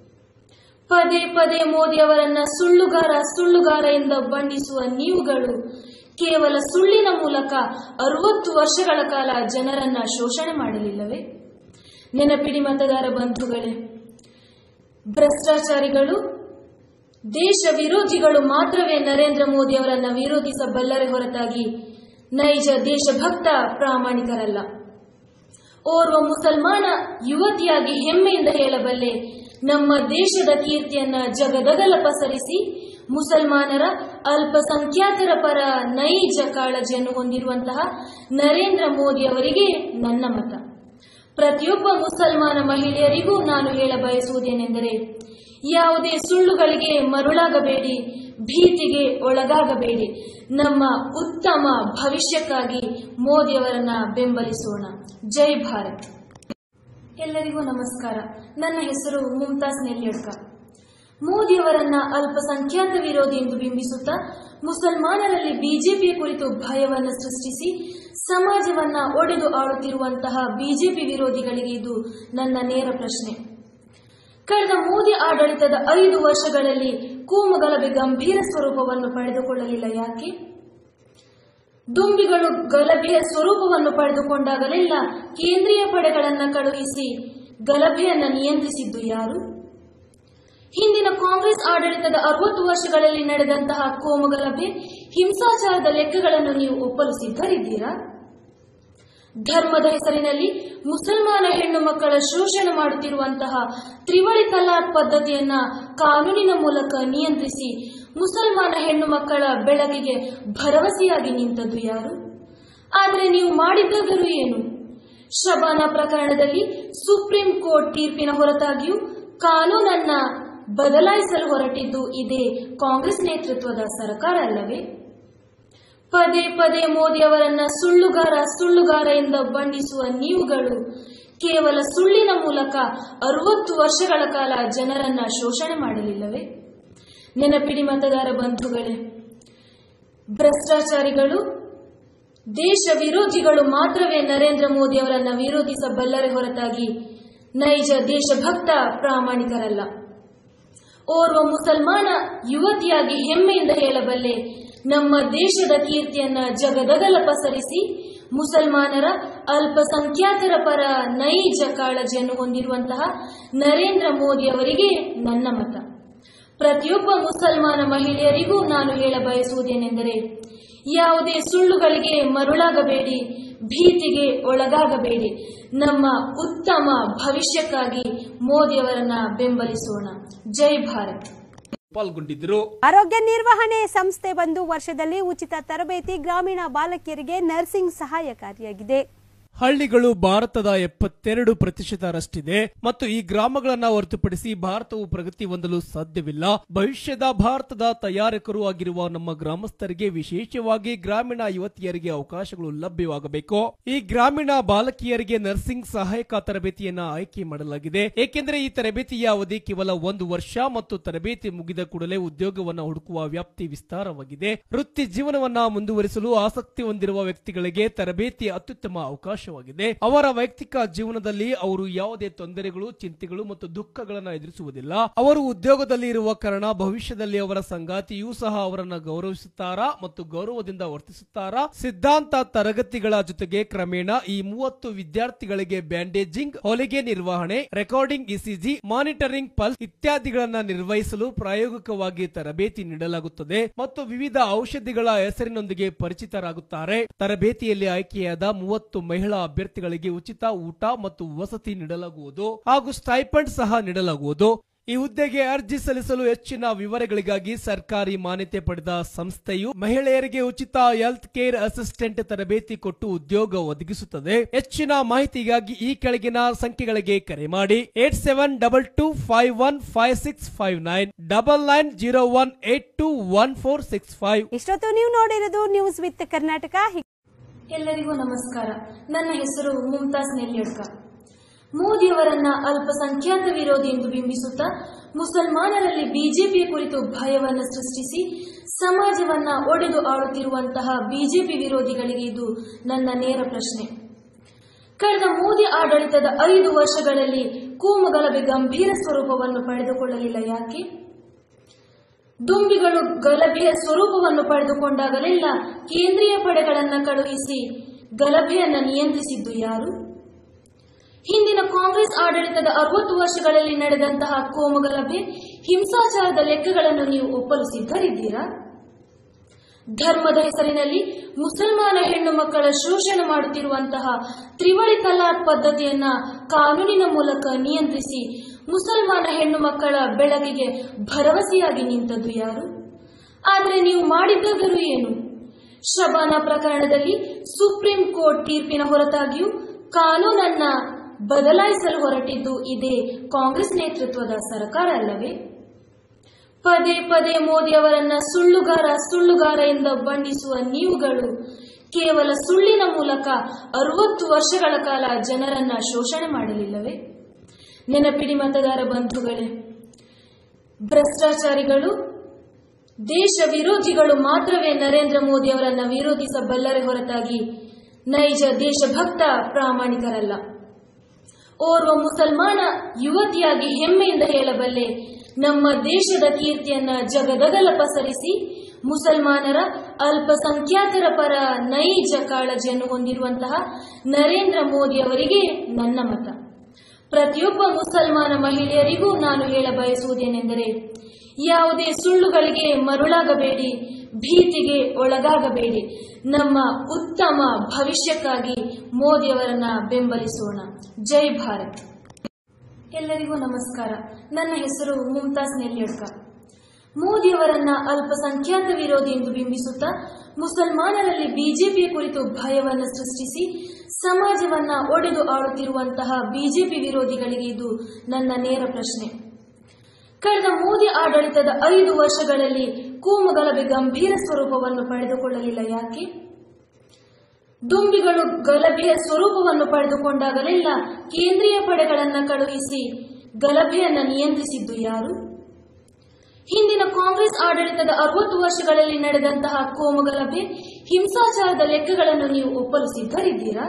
ಪದೇ ಪದೇ ಮೋದಿ ಅವರನ್ನ ಸುಳ್ಳುಗಾರ ಸುಳ್ಳುಗಾರ ಎಂದು ಬಣ್ಣಿಸುವ ನೀವುಗಳು ಕೇವಲ ಸುಳ್ಳಿನ ಮೂಲಕ ಅರವತ್ತು ವರ್ಷಗಳ ಕಾಲ ಜನರನ್ನ ಶೋಷಣೆ ಮಾಡಲಿಲ್ಲವೇ ನೆನಪಿಡಿ ಮತದಾರ ಬಂಧುಗಳೇ ಭ್ರಷ್ಟಾಚಾರಿಗಳು ದೇಶ ವಿರೋಧಿಗಳು ಮಾತ್ರವೇ ನರೇಂದ್ರ ಮೋದಿ ಅವರನ್ನ ವಿರೋಧಿಸಬಲ್ಲರೆ ಹೊರತಾಗಿ ನೈಜ ದೇಶಭಕ್ತ ಪ್ರಾಮಾಣಿಕರಲ್ಲ ಓರ್ವ ಮುಸಲ್ಮಾನ ಯುವತಿಯಾಗಿ ಹೆಮ್ಮೆಯಿಂದ ಹೇಳಬಲ್ಲೆ ನಮ್ಮ ದೇಶದ ಕೀರ್ತಿಯನ್ನ ಜಗದಗಲ ಪಸರಿಸಿ ಮುಸಲ್ಮಾನರ ಅಲ್ಪಸಂಖ್ಯಾತರ ಪರ ನೈಜ ಕಾಳಜಿಯನ್ನು ಹೊಂದಿರುವಂತಹ ನರೇಂದ್ರ ಮೋದಿ ಅವರಿಗೆ ನನ್ನ ಮತ ಪ್ರತಿಯೊಬ್ಬ ಮುಸಲ್ಮಾನ ಮಹಿಳೆಯರಿಗೂ ನಾನು ಹೇಳ ಬಯಸುವುದೇನೆಂದರೆ ಯಾವುದೇ ಸುಳ್ಳುಗಳಿಗೆ ಮರುಳಾಗಬೇಡಿ ಭೀತಿಗೆ ಒಳಗಾಗಬೇಡಿ ನಮ್ಮ ಉತ್ತಮ ಭವಿಷ್ಯಕ್ಕಾಗಿ ಮೋದಿಯವರನ್ನ ಬೆಂಬಲಿಸೋಣ ಜೈ ಭಾರತ್ ಎಲ್ಲರಿಗೂ ನಮಸ್ಕಾರ ನನ್ನ ಹೆಸರು ಮುಮ್ತಾಜ್ ನೆಲ್ಯಡ್ಕ ಮೋದಿಯವರನ್ನ ಅಲ್ಪಸಂಖ್ಯಾತ ವಿರೋಧಿ ಎಂದು ಬಿಂಬಿಸುತ್ತಾ ಮುಸಲ್ಮಾನರಲ್ಲಿ ಬಿಜೆಪಿಯ ಕುರಿತು ಭಯವನ್ನು ಸೃಷ್ಟಿಸಿ ಸಮಾಜವನ್ನ ಒಡೆದು ಆಳುತ್ತಿರುವಂತಹ ಬಿಜೆಪಿ ವಿರೋಧಿಗಳಿಗೆ ಇದು ನನ್ನ ನೇರ ಪ್ರಶ್ನೆ ಕಳೆದ ಮೋದಿ ಆಡಳಿತದ ಐದು ವರ್ಷಗಳಲ್ಲಿ ಕೂಮುಗಲಭೆ ಗಂಭೀರ ಸ್ವರೂಪವನ್ನು ಪಡೆದುಕೊಳ್ಳಲಿಲ್ಲ ಯಾಕೆ ದುಂಬಿಗಳು ಗಲಭೆಯ ಸ್ವರೂಪವನ್ನು ಪಡೆದುಕೊಂಡಾಗಲೆಲ್ಲ ಕೇಂದ್ರೀಯ ಪಡೆಗಳನ್ನ ಕಳುಹಿಸಿ ಗಲಭೆಯನ್ನ ನಿಯಂತ್ರಿಸಿದ್ದು ಯಾರು ಹಿಂದಿನ ಕಾಂಗ್ರೆಸ್ ಆಡಳಿತದ ಅರವತ್ತು ವರ್ಷಗಳಲ್ಲಿ ನಡೆದಂತಹ ಕೋಮುಗಲಭೆ ಹಿಂಸಾಚಾರದ ಲೆಕ್ಕಗಳನ್ನು ನೀವು ಒಪ್ಪಲು ಸಿದ್ಧರಿದ್ದೀರಾ ಧರ್ಮದ ಹೆಸರಿನಲ್ಲಿ ಮುಸಲ್ಮಾನ ಹೆಣ್ಣು ಮಕ್ಕಳ ಶೋಷಣೆ ಮಾಡುತ್ತಿರುವಂತಹ ತ್ರಿವಳಿ ತಲಾಕ್ ಪದ್ಧತಿಯನ್ನ ಕಾನೂನಿನ ಮೂಲಕ ನಿಯಂತ್ರಿಸಿ ಮುಸಲ್ಮಾನ ಹೆಣ್ಣು ಮಕ್ಕಳ ಬೆಳಕಿಗೆ ಭರವಸೆಯಾಗಿ ನಿಂತದ್ದು ಯಾರು ಆದರೆ ನೀವು ಮಾಡಿದ್ದಾದರೂ ಏನು ಶಬಾನ ಪ್ರಕರಣದಲ್ಲಿ ಸುಪ್ರೀಂ ಕೋರ್ಟ್ ತೀರ್ಪಿನ ಹೊರತಾಗಿಯೂ ಕಾನೂನನ್ನ ಬದಲಾಯಿಸಲು ಹೊರಟಿದ್ದು ಇದೇ ಕಾಂಗ್ರೆಸ್ ನೇತೃತ್ವದ ಸರ್ಕಾರ ಅಲ್ಲವೇ ಪದೇ ಪದೇ ಮೋದಿ ಅವರನ್ನ ಸುಳ್ಳುಗಾರ ಸುಳ್ಳುಗಾರ ಎಂದು ಬಣ್ಣಿಸುವ ನೀವುಗಳು ಕೇವಲ ಸುಳ್ಳಿನ ಮೂಲಕ ಅರವತ್ತು ವರ್ಷಗಳ ಕಾಲ ಜನರನ್ನ ಶೋಷಣೆ ಮಾಡಲಿಲ್ಲವೇ ನೆನಪಿಡಿ ಮತದಾರ ಬಂಧುಗಳೇ ಭ್ರಷ್ಟಾಚಾರಿಗಳು ದೇಶ ವಿರೋಧಿಗಳು ಮಾತ್ರವೇ ನರೇಂದ್ರ ಮೋದಿ ಅವರನ್ನ ವಿರೋಧಿಸಬಲ್ಲರೆ ಹೊರತಾಗಿ ನೈಜ ದೇಶಭಕ್ತ ಪ್ರಾಮಾಣಿಕರಲ್ಲ ಓರ್ವ ಮುಸಲ್ಮಾನ ಯುವತಿಯಾಗಿ ಹೆಮ್ಮೆಯಿಂದ ಹೇಳಬಲ್ಲೆ ನಮ್ಮ ದೇಶದ ಕೀರ್ತಿಯನ್ನ ಜಗದಗಲ ಪಸರಿಸಿ ಮುಸಲ್ಮಾನರ ಅಲ್ಪಸಂಖ್ಯಾತರ ಪರ ನೈಜ ಕಾಳಜಿಯನ್ನು ಹೊಂದಿರುವಂತಹ ನರೇಂದ್ರ ಮೋದಿ ಅವರಿಗೆ ನನ್ನ ಮತ ಪ್ರತಿಯೊಬ್ಬ ಮುಸಲ್ಮಾನ ಮಹಿಳೆಯರಿಗೂ ನಾನು ಹೇಳ ಬಯಸುವುದೇನೆಂದರೆ ಯಾವುದೇ ಸುಳ್ಳುಗಳಿಗೆ ಮರುಳಾಗಬೇಡಿ ಭೀತಿಗೆ ಒಳಗಾಗಬೇಡಿ ನಮ್ಮ ಉತ್ತಮ ಭವಿಷ್ಯಕ್ಕಾಗಿ ಮೋದಿಯವರನ್ನ ಬೆಂಬಲಿಸೋಣ ಜೈ ಭಾರತ್ ಪಾಲ್ಗೊಂಡಿದ್ದರು ಆರೋಗ್ಯ ನಿರ್ವಹಣೆ ಸಂಸ್ಥೆ ಬಂದು ವರ್ಷದಲ್ಲಿ ಉಚಿತ ತರಬೇತಿ ಗ್ರಾಮೀಣ ಬಾಲಕಿಯರಿಗೆ ನರ್ಸಿಂಗ್ ಸಹಾಯಕಾರಿಯಾಗಿದೆ ಹಳ್ಳಿಗಳು ಭಾರತದ ಎಪ್ಪತ್ತೆರಡು ಪ್ರತಿಶತರಷ್ಟಿದೆ ಮತ್ತು ಈ ಗ್ರಾಮಗಳನ್ನ ಹೊರತುಪಡಿಸಿ ಭಾರತವು ಪ್ರಗತಿ ಹೊಂದಲು ಸಾಧ್ಯವಿಲ್ಲ ಭವಿಷ್ಯದ ಭಾರತದ ತಯಾರಕರು ಆಗಿರುವ ನಮ್ಮ ಗ್ರಾಮಸ್ಥರಿಗೆ ವಿಶೇಷವಾಗಿ ಗ್ರಾಮೀಣ ಯುವತಿಯರಿಗೆ ಅವಕಾಶಗಳು ಲಭ್ಯವಾಗಬೇಕು ಈ ಗ್ರಾಮೀಣ ಬಾಲಕಿಯರಿಗೆ ನರ್ಸಿಂಗ್ ಸಹಾಯಕ ತರಬೇತಿಯನ್ನ ಆಯ್ಕೆ ಮಾಡಲಾಗಿದೆ ಏಕೆಂದರೆ ಈ ತರಬೇತಿಯ ಅವಧಿ ಕೇವಲ ಒಂದು ವರ್ಷ ಮತ್ತು ತರಬೇತಿ ಮುಗಿದ ಕೂಡಲೇ ಉದ್ಯೋಗವನ್ನ ಹುಡುಕುವ ವ್ಯಾಪ್ತಿ ವಿಸ್ತಾರವಾಗಿದೆ ವೃತ್ತಿ ಜೀವನವನ್ನ ಮುಂದುವರಿಸಲು ಆಸಕ್ತಿ ಹೊಂದಿರುವ ವ್ಯಕ್ತಿಗಳಿಗೆ ತರಬೇತಿ ಅತ್ಯುತ್ತಮ ಅವಕಾಶವಾಗಿದೆ ಅವರ ವೈಯಕ್ತಿಕ ಜೀವನದಲ್ಲಿ ಅವರು ಯಾವುದೇ ತೊಂದರೆಗಳು ಚಿಂತೆಗಳು ಮತ್ತು ದುಃಖಗಳನ್ನ ಎದುರಿಸುವುದಿಲ್ಲ ಅವರು ಉದ್ಯೋಗದಲ್ಲಿ ಇರುವ ಕಾರಣ ಭವಿಷ್ಯದಲ್ಲಿ ಅವರ ಸಂಗಾತಿಯೂ ಸಹ ಅವರನ್ನ ಗೌರವಿಸುತ್ತಾರಾ ಮತ್ತು ಗೌರವದಿಂದ ವರ್ತಿಸುತ್ತಾರಾ ಸಿದ್ಧಾಂತ ತರಗತಿಗಳ ಜೊತೆಗೆ ಕ್ರಮೇಣ ಈ ಮೂವತ್ತು ವಿದ್ಯಾರ್ಥಿಗಳಿಗೆ ಬ್ಯಾಂಡೇಜಿಂಗ್ ಹೊಲಿಗೆ ನಿರ್ವಹಣೆ ರೆಕಾರ್ಡಿಂಗ್ ಇಸಿಜಿ ಮಾನಿಟರಿಂಗ್ ಪಲ್ಸ್ ಇತ್ಯಾದಿಗಳನ್ನ ನಿರ್ವಹಿಸಲು ಪ್ರಾಯೋಗಿಕವಾಗಿ ತರಬೇತಿ ನೀಡಲಾಗುತ್ತದೆ ಮತ್ತು ವಿವಿಧ ಔಷಧಿಗಳ ಹೆಸರಿನೊಂದಿಗೆ ಪರಿಚಿತರಾಗುತ್ತಾರೆ ತರಬೇತಿಯಲ್ಲಿ ಆಯ್ಕೆಯಾದ ಮೂವತ್ತು ಮಹಿಳಾ ಅಭ್ಯರ್ಥಿಗಳಿಗೆ ಉಚಿತ ಊಟ ಮತ್ತು ವಸತಿ ನೀಡಲಾಗುವುದು ಹಾಗೂ ಸ್ಟೈಪಂಡ್ ಸಹ ನೀಡಲಾಗುವುದು ಈ ಹುದ್ದೆಗೆ ಅರ್ಜಿ ಸಲ್ಲಿಸಲು ಹೆಚ್ಚಿನ ವಿವರಗಳಿಗಾಗಿ ಸರ್ಕಾರಿ ಮಾನ್ಯತೆ ಪಡೆದ ಸಂಸ್ಥೆಯು ಮಹಿಳೆಯರಿಗೆ ಉಚಿತ ಹೆಲ್ತ್ ಕೇರ್ ಅಸಿಸ್ಟೆಂಟ್ ತರಬೇತಿ ಕೊಟ್ಟು ಉದ್ಯೋಗ ಒದಗಿಸುತ್ತದೆ ಹೆಚ್ಚಿನ ಮಾಹಿತಿಗಾಗಿ ಈ ಕೆಳಗಿನ ಸಂಖ್ಯೆಗಳಿಗೆ ಕರೆ ಮಾಡಿ eight seven double two five one five six five nine double nine zero one eight two one four six five ಇಷ್ಟೊತ್ತು ನೀವು ನೋಡಿರೋದು ನ್ಯೂಸ್ ವಿತ್ ಕರ್ನಾಟಕ ಎಲ್ಲರಿಗೂ ನಮಸ್ಕಾರ ನನ್ನ ಹೆಸರು ಮುಮ್ತಾಜ್ ನೆಲ್ಯಡ್ಕ ಮೋದಿಯವರನ್ನ ಅಲ್ಪಸಂಖ್ಯಾತ ವಿರೋಧಿ ಎಂದು ಬಿಂಬಿಸುತ್ತಾ ಮುಸಲ್ಮಾನರಲ್ಲಿ ಬಿಜೆಪಿಯ ಕುರಿತು ಭಯವನ್ನು ಸೃಷ್ಟಿಸಿ ಸಮಾಜವನ್ನ ಒಡೆದು ಆಳುತ್ತಿರುವಂತಹ ಬಿಜೆಪಿ ವಿರೋಧಿಗಳಿಗೆ ಇದು ನನ್ನ ನೇರ ಪ್ರಶ್ನೆ ಕಳೆದ ಮೋದಿ ಆಡಳಿತದ ಐದು ವರ್ಷಗಳಲ್ಲಿ ಕೂಮುಗಲಭೆ ಗಂಭೀರ ಸ್ವರೂಪವನ್ನು ಪಡೆದುಕೊಳ್ಳಲಿಲ್ಲ ಯಾಕೆ ದುಂಬಿಗಳು ಗಲಭೆಯ ಸ್ವರೂಪವನ್ನು ಪಡೆದುಕೊಂಡಾಗಲೆಲ್ಲ ಕೇಂದ್ರೀಯ ಪಡೆಗಳನ್ನ ಕಳುಹಿಸಿ ಗಲಭೆಯನ್ನ ನಿಯಂತ್ರಿಸಿದ್ದು ಯಾರು ಹಿಂದಿನ ಕಾಂಗ್ರೆಸ್ ಆಡಳಿತದ ಅರವತ್ತು ವರ್ಷಗಳಲ್ಲಿ ನಡೆದಂತಹ ಕೋಮುಗಲಭೆ ಹಿಂಸಾಚಾರದ ಲೆಕ್ಕಗಳನ್ನು ನೀವು ಒಪ್ಪಲು ಸಿದ್ಧರಿದ್ದೀರಾ ಧರ್ಮದ ಹೆಸರಿನಲ್ಲಿ ಮುಸಲ್ಮಾನ ಹೆಣ್ಣು ಮಕ್ಕಳ ಶೋಷಣೆ ಮಾಡುತ್ತಿರುವಂತಹ ತ್ರಿವಳಿ ತಲಾಕ್ ಪದ್ಧತಿಯನ್ನ ಕಾನೂನಿನ ಮೂಲಕ ನಿಯಂತ್ರಿಸಿ ಮುಸಲ್ಮಾನ ಹೆಣ್ಣು ಮಕ್ಕಳ ಬೆಳಕಿಗೆ ಭರವಸೆಯಾಗಿ ನಿಂತದ್ದು ಯಾರು ಆದರೆ ನೀವು ಮಾಡಿದ್ದಾದರೂ ಏನು ಶಬಾನ ಪ್ರಕರಣದಲ್ಲಿ ಸುಪ್ರೀಂ ಕೋರ್ಟ್ ತೀರ್ಪಿನ ಹೊರತಾಗಿಯೂ ಕಾನೂನನ್ನ ಬದಲಾಯಿಸಲು ಹೊರಟಿದ್ದು ಇದೇ ಕಾಂಗ್ರೆಸ್ ನೇತೃತ್ವದ ಸರ್ಕಾರ ಅಲ್ಲವೇ ಪದೇ ಪದೇ ಮೋದಿ ಅವರನ್ನ ಸುಳ್ಳುಗಾರ ಸುಳ್ಳುಗಾರ ಎಂದು ಬಣ್ಣಿಸುವ ನೀವುಗಳು ಕೇವಲ ಸುಳ್ಳಿನ ಮೂಲಕ ಅರವತ್ತು ವರ್ಷಗಳ ಕಾಲ ಜನರನ್ನ ಶೋಷಣೆ ಮಾಡಲಿಲ್ಲವೇ ನೆನಪಿಡಿ ಮತದಾರ ಬಂಧುಗಳೇ ಭ್ರಷ್ಟಾಚಾರಿಗಳು ದೇಶ ವಿರೋಧಿಗಳು ಮಾತ್ರವೇ ನರೇಂದ್ರ ಮೋದಿ ಅವರನ್ನ ವಿರೋಧಿಸಬಲ್ಲರೆ ಹೊರತಾಗಿ ನೈಜ ದೇಶಭಕ್ತ ಪ್ರಾಮಾಣಿಕರಲ್ಲ ಓರ್ವ ಮುಸಲ್ಮಾನ ಯುವತಿಯಾಗಿ ಹೆಮ್ಮೆಯಿಂದ ಹೇಳಬಲ್ಲೆ ನಮ್ಮ ದೇಶದ ಕೀರ್ತಿಯನ್ನ ಜಗದಗಲ ಪಸರಿಸಿ ಮುಸಲ್ಮಾನರ ಅಲ್ಪಸಂಖ್ಯಾತರ ಪರ ನೈಜ ಕಾಳಜಿಯನ್ನು ಹೊಂದಿರುವಂತಹ ನರೇಂದ್ರ ಮೋದಿ ಅವರಿಗೆ ನನ್ನ ಮತ ಪ್ರತಿಯೊಬ್ಬ ಮುಸಲ್ಮಾನ ಮಹಿಳೆಯರಿಗೂ ನಾನು ಹೇಳ ಬಯಸುವುದೇನೆಂದರೆ ಯಾವುದೇ ಸುಳ್ಳುಗಳಿಗೆ ಮರುಳಾಗಬೇಡಿ ಭೀತಿಗೆ ಒಳಗಾಗಬೇಡಿ ನಮ್ಮ ಉತ್ತಮ ಭವಿಷ್ಯಕ್ಕಾಗಿ ಮೋದಿಯವರನ್ನ ಬೆಂಬಲಿಸೋಣ ಜೈ ಭಾರತ್ ಎಲ್ಲರಿಗೂ ನಮಸ್ಕಾರ ನನ್ನ ಹೆಸರು ಮುಮ್ತಾಜ್ ನೆಲ್ಯಡ್ಕ ಮೋದಿಯವರನ್ನ ಅಲ್ಪಸಂಖ್ಯಾತ ವಿರೋಧಿ ಎಂದು ಬಿಂಬಿಸುತ್ತಾ ಮುಸಲ್ಮಾನರಲ್ಲಿ ಬಿಜೆಪಿಯ ಕುರಿತು ಭಯವನ್ನು ಸೃಷ್ಟಿಸಿ ಸಮಾಜವನ್ನ ಒಡೆದು ಆಳುತ್ತಿರುವಂತಹ ಬಿಜೆಪಿ ವಿರೋಧಿಗಳಿಗೆ ಇದು ನನ್ನ ನೇರ ಪ್ರಶ್ನೆ ಕಳೆದ ಮೋದಿ ಆಡಳಿತದ ಐದು ವರ್ಷಗಳಲ್ಲಿ ಕೂಮುಗಲಭೆ ಗಂಭೀರ ಸ್ವರೂಪವನ್ನು ಪಡೆದುಕೊಳ್ಳಲಿಲ್ಲ ಯಾಕೆ ದುಂಬಿಗಳು ಗಲಭೆಯ ಸ್ವರೂಪವನ್ನು ಪಡೆದುಕೊಂಡಾಗಲೆಲ್ಲ ಕೇಂದ್ರೀಯ ಪಡೆಗಳನ್ನ ಕಳುಹಿಸಿ ಗಲಭೆಯನ್ನ ನಿಯಂತ್ರಿಸಿದ್ದು ಯಾರು ಹಿಂದಿನ ಕಾಂಗ್ರೆಸ್ ಆಡಳಿತದ ಅರವತ್ತು ವರ್ಷಗಳಲ್ಲಿ ನಡೆದಂತಹ ಕೋಮುಗಲಭೆ ಹಿಂಸಾಚಾರದ ಲೆಕ್ಕಗಳನ್ನು ನೀವು ಒಪ್ಪಲು ಸಿದ್ಧರಿದ್ದೀರಾ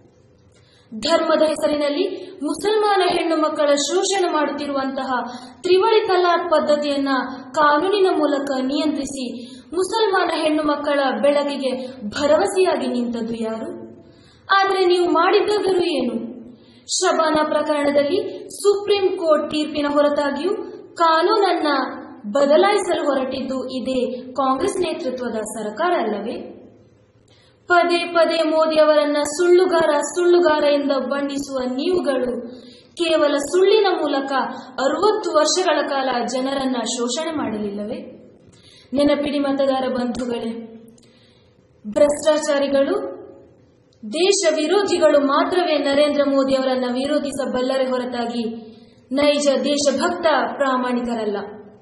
ಧರ್ಮದ ಹೆಸರಿನಲ್ಲಿ ಮುಸಲ್ಮಾನ ಹೆಣ್ಣು ಮಕ್ಕಳ ಶೋಷಣೆ ಮಾಡುತ್ತಿರುವಂತಹ ತ್ರಿವಳಿ ತಲಾಕ್ ಪದ್ಧತಿಯನ್ನ ಕಾನೂನಿನ ಮೂಲಕ ನಿಯಂತ್ರಿಸಿ ಮುಸಲ್ಮಾನ ಹೆಣ್ಣು ಮಕ್ಕಳ ಬೆಳಕಿಗೆ ಭರವಸೆಯಾಗಿ ನಿಂತದ್ದು ಯಾರು ಆದರೆ ನೀವು ಮಾಡಿದ್ದಾದರೂ ಏನು ಶಬಾನ ಪ್ರಕರಣದಲ್ಲಿ ಸುಪ್ರೀಂ ಕೋರ್ಟ್ ತೀರ್ಪಿನ ಹೊರತಾಗಿಯೂ ಕಾನೂನನ್ನ ಬದಲಾಯಿಸಲು ಹೊರಟಿದ್ದು ಇದೇ ಕಾಂಗ್ರೆಸ್ ನೇತೃತ್ವದ ಸರ್ಕಾರ ಅಲ್ಲವೇ ಪದೇ ಪದೇ ಮೋದಿ ಅವರನ್ನ ಸುಳ್ಳುಗಾರ ಸುಳ್ಳುಗಾರ ಎಂದು ಬಣ್ಣಿಸುವ ನೀವುಗಳು ಕೇವಲ ಸುಳ್ಳಿನ ಮೂಲಕ ಅರವತ್ತು ವರ್ಷಗಳ ಕಾಲ ಜನರನ್ನ ಶೋಷಣೆ ಮಾಡಲಿಲ್ಲವೇ ನೆನಪಿಡಿ ಮತದಾರ ಬಂಧುಗಳೇ ಭ್ರಷ್ಟಾಚಾರಿಗಳು ದೇಶ ವಿರೋಧಿಗಳು ಮಾತ್ರವೇ ನರೇಂದ್ರ ಮೋದಿ ಅವರನ್ನ ವಿರೋಧಿಸಬಲ್ಲರೆ ಹೊರತಾಗಿ ನೈಜ ದೇಶಭಕ್ತ ಪ್ರಾಮಾಣಿಕರಲ್ಲ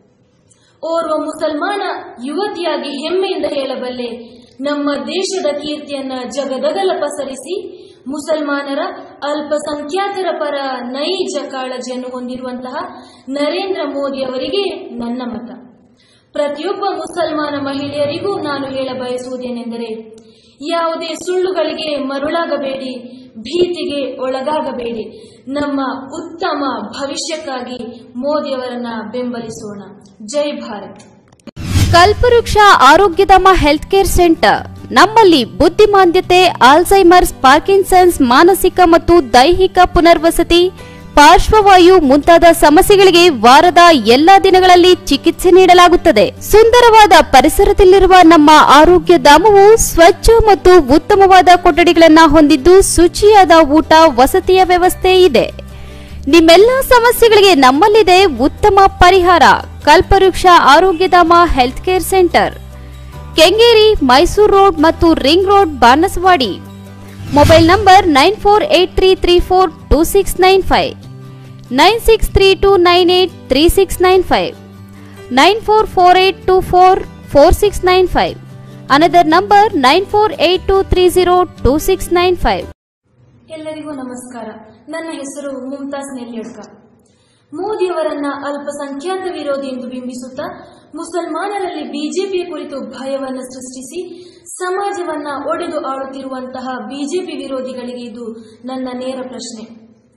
ಓರ್ವ ಮುಸಲ್ಮಾನ ಯುವತಿಯಾಗಿ ಹೆಮ್ಮೆಯಿಂದ ಹೇಳಬಲ್ಲೆ ನಮ್ಮ ದೇಶದ ಕೀರ್ತಿಯನ್ನ ಜಗದಗಲ ಪಸರಿಸಿ ಮುಸಲ್ಮಾನರ ಅಲ್ಪಸಂಖ್ಯಾತರ ಪರ ನೈಜ ಕಾಳಜಿಯನ್ನು ಹೊಂದಿರುವಂತಹ ನರೇಂದ್ರ ಮೋದಿ ಅವರಿಗೆ ನನ್ನ ಮತ ಪ್ರತಿಯೊಬ್ಬ ಮುಸಲ್ಮಾನ ಮಹಿಳೆಯರಿಗೂ ನಾನು ಹೇಳ ಬಯಸುವುದೇನೆಂದರೆ ಯಾವುದೇ ಸುಳ್ಳುಗಳಿಗೆ ಮರುಳಾಗಬೇಡಿ ಭೀತಿಗೆ ಒಳಗಾಗಬೇಡಿ ನಮ್ಮ ಉತ್ತಮ ಭವಿಷ್ಯಕ್ಕಾಗಿ ಮೋದಿಯವರನ್ನ ಬೆಂಬಲಿಸೋಣ ಜೈ ಭಾರತ್ ಕಲ್ಪವೃಕ್ಷ ಆರೋಗ್ಯಧಾಮ ಹೆಲ್ತ್ ಕೇರ್ ಸೆಂಟರ್ ನಮ್ಮಲ್ಲಿ ಬುದ್ಧಿಮಾಂದ್ಯತೆ ಆಲ್ಝೈಮರ್ಸ್ ಪಾರ್ಕಿನ್ಸನ್ಸ್ ಮಾನಸಿಕ ಮತ್ತು ದೈಹಿಕ ಪುನರ್ವಸತಿ ಪಾರ್ಶ್ವವಾಯು ಮುಂತಾದ ಸಮಸ್ಯೆಗಳಿಗೆ ವಾರದ ಎಲ್ಲಾ ದಿನಗಳಲ್ಲಿ ಚಿಕಿತ್ಸೆ ನೀಡಲಾಗುತ್ತದೆ ಸುಂದರವಾದ ಪರಿಸರದಲ್ಲಿರುವ ನಮ್ಮ ಆರೋಗ್ಯ ಧಾಮವು ಸ್ವಚ್ಛ ಮತ್ತು ಉತ್ತಮವಾದ ಕೊಠಡಿಗಳನ್ನು ಹೊಂದಿದ್ದು ಶುಚಿಯಾದ ಊಟ ವಸತಿಯ ವ್ಯವಸ್ಥೆ ಇದೆ ನಿಮ್ಮೆಲ್ಲ ಸಮಸ್ಯೆಗಳಿಗೆ ನಮ್ಮಲ್ಲಿದೆ ಉತ್ತಮ ಪರಿಹಾರ Kalpavriksha Arogyadhama health care centre Kengeri Mysuru road ಮತ್ತು ring road Banaswadi mobile number nine four eight three three four two six nine five nine six three two nine eight three six nine five nine four four eight two four four six nine five another number nine four eight two three zero two six nine five ಎಲ್ಲರಿಗೂ ನಮಸ್ಕಾರ ನನ್ನ ಹೆಸರು ಮುಮ್ತಾಜ್ ನೆಲ್ಯಡ್ಕ ಮೋದಿಯವರನ್ನ ಅಲ್ಪಸಂಖ್ಯಾತ ವಿರೋಧಿ ಎಂದು ಬಿಂಬಿಸುತ್ತಾ ಮುಸಲ್ಮಾನರಲ್ಲಿ ಬಿಜೆಪಿಯ ಕುರಿತು ಭಯವನ್ನು ಸೃಷ್ಟಿಸಿ ಸಮಾಜವನ್ನ ಒಡೆದು ಆಳುತ್ತಿರುವಂತಹ ಬಿಜೆಪಿ ವಿರೋಧಿಗಳಿಗೆ ಇದು ನನ್ನ ನೇರ ಪ್ರಶ್ನೆ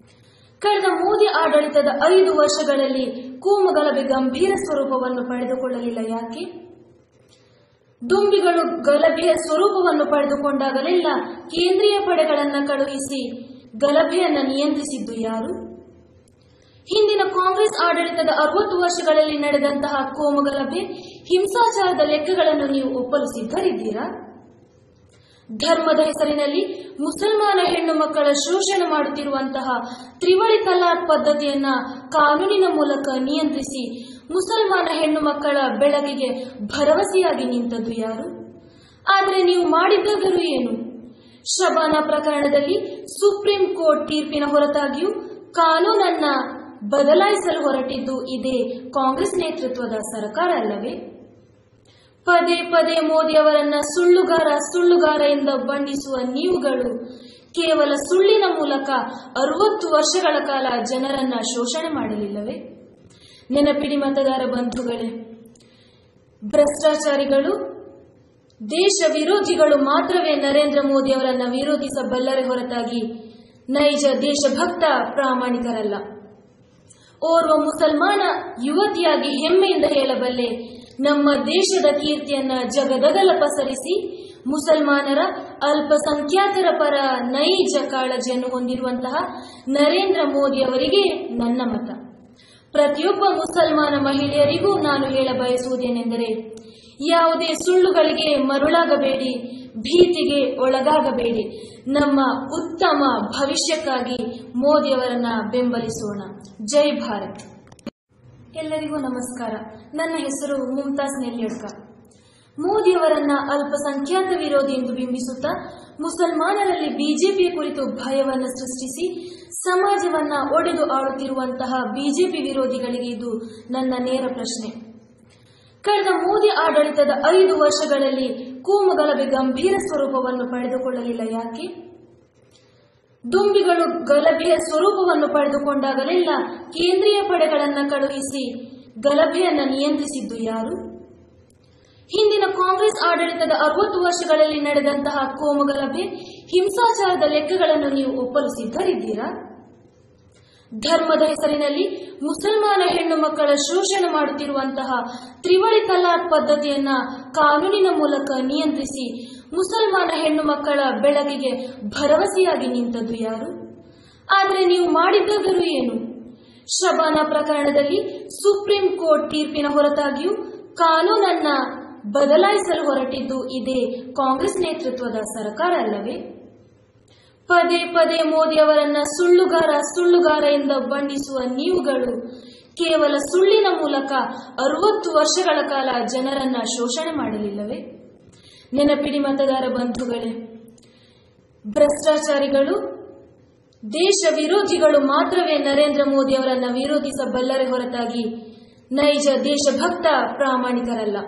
ಕಳೆದ ಮೋದಿ ಆಡಳಿತದ ಐದು ವರ್ಷಗಳಲ್ಲಿ ಕೂಮುಗಲಭೆ ಗಂಭೀರ ಸ್ವರೂಪವನ್ನು ಪಡೆದುಕೊಳ್ಳಲಿಲ್ಲ ಯಾಕೆ ದುಂಬಿಗಳು ಗಲಭೆಯ ಸ್ವರೂಪವನ್ನು ಪಡೆದುಕೊಂಡಾಗಲೆಲ್ಲ ಕೇಂದ್ರೀಯ ಪಡೆಗಳನ್ನ ಕಳುಹಿಸಿ ಗಲಭೆಯನ್ನ ನಿಯಂತ್ರಿಸಿದ್ದು ಯಾರು ಹಿಂದಿನ ಕಾಂಗ್ರೆಸ್ ಆಡಳಿತದ ಅರವತ್ತು ವರ್ಷಗಳಲ್ಲಿ ನಡೆದಂತಹ ಕೋಮುಗಲಭೆ ಹಿಂಸಾಚಾರದ ಲೆಕ್ಕಗಳನ್ನು ನೀವು ಒಪ್ಪಲು ಸಿದ್ಧರಿದ್ದೀರಾ ಧರ್ಮದ ಹೆಸರಿನಲ್ಲಿ ಮುಸಲ್ಮಾನ ಹೆಣ್ಣು ಮಕ್ಕಳ ಶೋಷಣೆ ಮಾಡುತ್ತಿರುವಂತಹ ತ್ರಿವಳಿ ತಲಾಕ್ ಪದ್ಧತಿಯನ್ನ ಕಾನೂನಿನ ಮೂಲಕ ನಿಯಂತ್ರಿಸಿ ಮುಸಲ್ಮಾನ ಹೆಣ್ಣು ಮಕ್ಕಳ ಬೆಳಕಿಗೆ ಭರವಸೆಯಾಗಿ ನಿಂತದ್ದು ಯಾರು ಆದರೆ ನೀವು ಮಾಡಿದ್ದಾದರೂ ಏನು ಶಬಾನ ಪ್ರಕರಣದಲ್ಲಿ ಸುಪ್ರೀಂ ಕೋರ್ಟ್ ತೀರ್ಪಿನ ಹೊರತಾಗಿಯೂ ಕಾನೂನನ್ನ ಬದಲಾಯಿಸಲು ಹೊರಟಿದ್ದು ಇದೇ ಕಾಂಗ್ರೆಸ್ ನೇತೃತ್ವದ ಸರ್ಕಾರ ಅಲ್ಲವೇ ಪದೇ ಪದೇ ಮೋದಿ ಅವರನ್ನ ಸುಳ್ಳುಗಾರ ಸುಳ್ಳುಗಾರ ಎಂದು ಬಣ್ಣಿಸುವ ನೀವುಗಳು ಕೇವಲ ಸುಳ್ಳಿನ ಮೂಲಕ ಅರವತ್ತು ವರ್ಷಗಳ ಕಾಲ ಜನರನ್ನ ಶೋಷಣೆ ಮಾಡಲಿಲ್ಲವೇ ನೆನಪಿಡಿ ಮತದಾರ ಬಂಧುಗಳೇ ಭ್ರಷ್ಟಾಚಾರಿಗಳು ದೇಶ ವಿರೋಧಿಗಳು ಮಾತ್ರವೇ ನರೇಂದ್ರ ಮೋದಿ ಅವರನ್ನ ವಿರೋಧಿಸಬಲ್ಲರೆ ಹೊರತಾಗಿ ನೈಜ ದೇಶಭಕ್ತ ಪ್ರಾಮಾಣಿಕರಲ್ಲ ಓರ್ವ ಮುಸಲ್ಮಾನ ಯುವತಿಯಾಗಿ ಹೆಮ್ಮೆಯಿಂದ ಹೇಳಬಲ್ಲೆ ನಮ್ಮ ದೇಶದ ಕೀರ್ತಿಯನ್ನ ಜಗದಗಲ ಪಸರಿಸಿ ಮುಸಲ್ಮಾನರ ಅಲ್ಪಸಂಖ್ಯಾತರ ಪರ ನೈಜ ಕಾಳಜಿಯನ್ನು ಹೊಂದಿರುವಂತಹ ನರೇಂದ್ರ ಮೋದಿ ಅವರಿಗೆ ನನ್ನ ಮತ ಪ್ರತಿಯೊಬ್ಬ ಮುಸಲ್ಮಾನ ಮಹಿಳೆಯರಿಗೂ ನಾನು ಹೇಳ ಬಯಸುವುದೇನೆಂದರೆ ಯಾವುದೇ ಸುಳ್ಳುಗಳಿಗೆ ಮರುಳಾಗಬೇಡಿ ಭೀತಿಗೆ ಒಳಗಾಗಬೇಡಿ ನಮ್ಮ ಉತ್ತಮ ಭವಿಷ್ಯಕ್ಕಾಗಿ ಮೋದಿಯವರನ್ನ ಬೆಂಬಲಿಸೋಣ ಜೈ ಭಾರತ್ ಎಲ್ಲರಿಗೂ ನಮಸ್ಕಾರ ನನ್ನ ಹೆಸರು ಮುಮ್ತಾಜ್ ನೆಲ್ಯಡ್ಕ ಮೋದಿಯವರನ್ನ ಅಲ್ಪಸಂಖ್ಯಾತ ವಿರೋಧಿ ಎಂದು ಬಿಂಬಿಸುತ್ತಾ ಮುಸಲ್ಮಾನರಲ್ಲಿ ಬಿಜೆಪಿಯ ಕುರಿತು ಭಯವನ್ನು ಸೃಷ್ಟಿಸಿ ಸಮಾಜವನ್ನ ಒಡೆದು ಆಳುತ್ತಿರುವಂತಹ ಬಿಜೆಪಿ ವಿರೋಧಿಗಳಿಗೆ ಇದು ನನ್ನ ನೇರ ಪ್ರಶ್ನೆ ಕಳೆದ ಮೋದಿ ಆಡಳಿತದ ಐದು ವರ್ಷಗಳಲ್ಲಿ ಕೂಮುಗಲಭೆ ಗಂಭೀರ ಸ್ವರೂಪವನ್ನು ಪಡೆದುಕೊಳ್ಳಲಿಲ್ಲ ಯಾಕೆ ದುಂಬಿಗಳು ಗಲಭೆಯ ಸ್ವರೂಪವನ್ನು ಪಡೆದುಕೊಂಡಾಗಲೆಲ್ಲ ಕೇಂದ್ರೀಯ ಪಡೆಗಳನ್ನ ಕಳುಹಿಸಿ ಗಲಭೆಯನ್ನ ನಿಯಂತ್ರಿಸಿದ್ದು ಯಾರು ಹಿಂದಿನ ಕಾಂಗ್ರೆಸ್ ಆಡಳಿತದ ಅರವತ್ತು ವರ್ಷಗಳಲ್ಲಿ ನಡೆದಂತಹ ಕೋಮುಗಲಭೆ ಹಿಂಸಾಚಾರದ ಲೆಕ್ಕಗಳನ್ನು ನೀವು ಒಪ್ಪಲು ಸಿದ್ಧರಿದ್ದೀರಾ ಧರ್ಮದ ಹೆಸರಿನಲ್ಲಿ ಮುಸಲ್ಮಾನ ಹೆಣ್ಣು ಮಕ್ಕಳ ಶೋಷಣೆ ಮಾಡುತ್ತಿರುವಂತಹ ತ್ರಿವಳಿ ತಲಾಕ್ ಪದ್ಧತಿಯನ್ನ ಕಾನೂನಿನ ಮೂಲಕ ನಿಯಂತ್ರಿಸಿ ಮುಸಲ್ಮಾನ ಹೆಣ್ಣು ಮಕ್ಕಳ ಬೆಳಕಿಗೆ ಭರವಸೆಯಾಗಿ ನಿಂತದ್ದು ಯಾರು ಆದರೆ ನೀವು ಮಾಡಿದ್ದಾದರೂ ಏನು ಶಬಾನ ಪ್ರಕರಣದಲ್ಲಿ ಸುಪ್ರೀಂ ಕೋರ್ಟ್ ತೀರ್ಪಿನ ಹೊರತಾಗಿಯೂ ಕಾನೂನನ್ನ ಬದಲಾಯಿಸಲು ಹೊರಟಿದ್ದು ಇದೇ ಕಾಂಗ್ರೆಸ್ ನೇತೃತ್ವದ ಸರ್ಕಾರ ಅಲ್ಲವೇ ಪದೇ ಪದೇ ಮೋದಿ ಅವರನ್ನ ಸುಳ್ಳುಗಾರ ಸುಳ್ಳುಗಾರ ಎಂದು ಬಣ್ಣಿಸುವ ನೀವುಗಳು ಕೇವಲ ಸುಳ್ಳಿನ ಮೂಲಕ ಅರವತ್ತು ವರ್ಷಗಳ ಕಾಲ ಜನರನ್ನ ಶೋಷಣೆ ಮಾಡಲಿಲ್ಲವೇ ನೆನಪಿಡಿ ಮತದಾರ ಬಂಧುಗಳೇ ಭ್ರಷ್ಟಾಚಾರಿಗಳು ದೇಶ ವಿರೋಧಿಗಳು ಮಾತ್ರವೇ ನರೇಂದ್ರ ಮೋದಿ ಅವರನ್ನ ವಿರೋಧಿಸಬಲ್ಲರೆ ಹೊರತಾಗಿ ನೈಜ ದೇಶಭಕ್ತ ಪ್ರಾಮಾಣಿಕರಲ್ಲ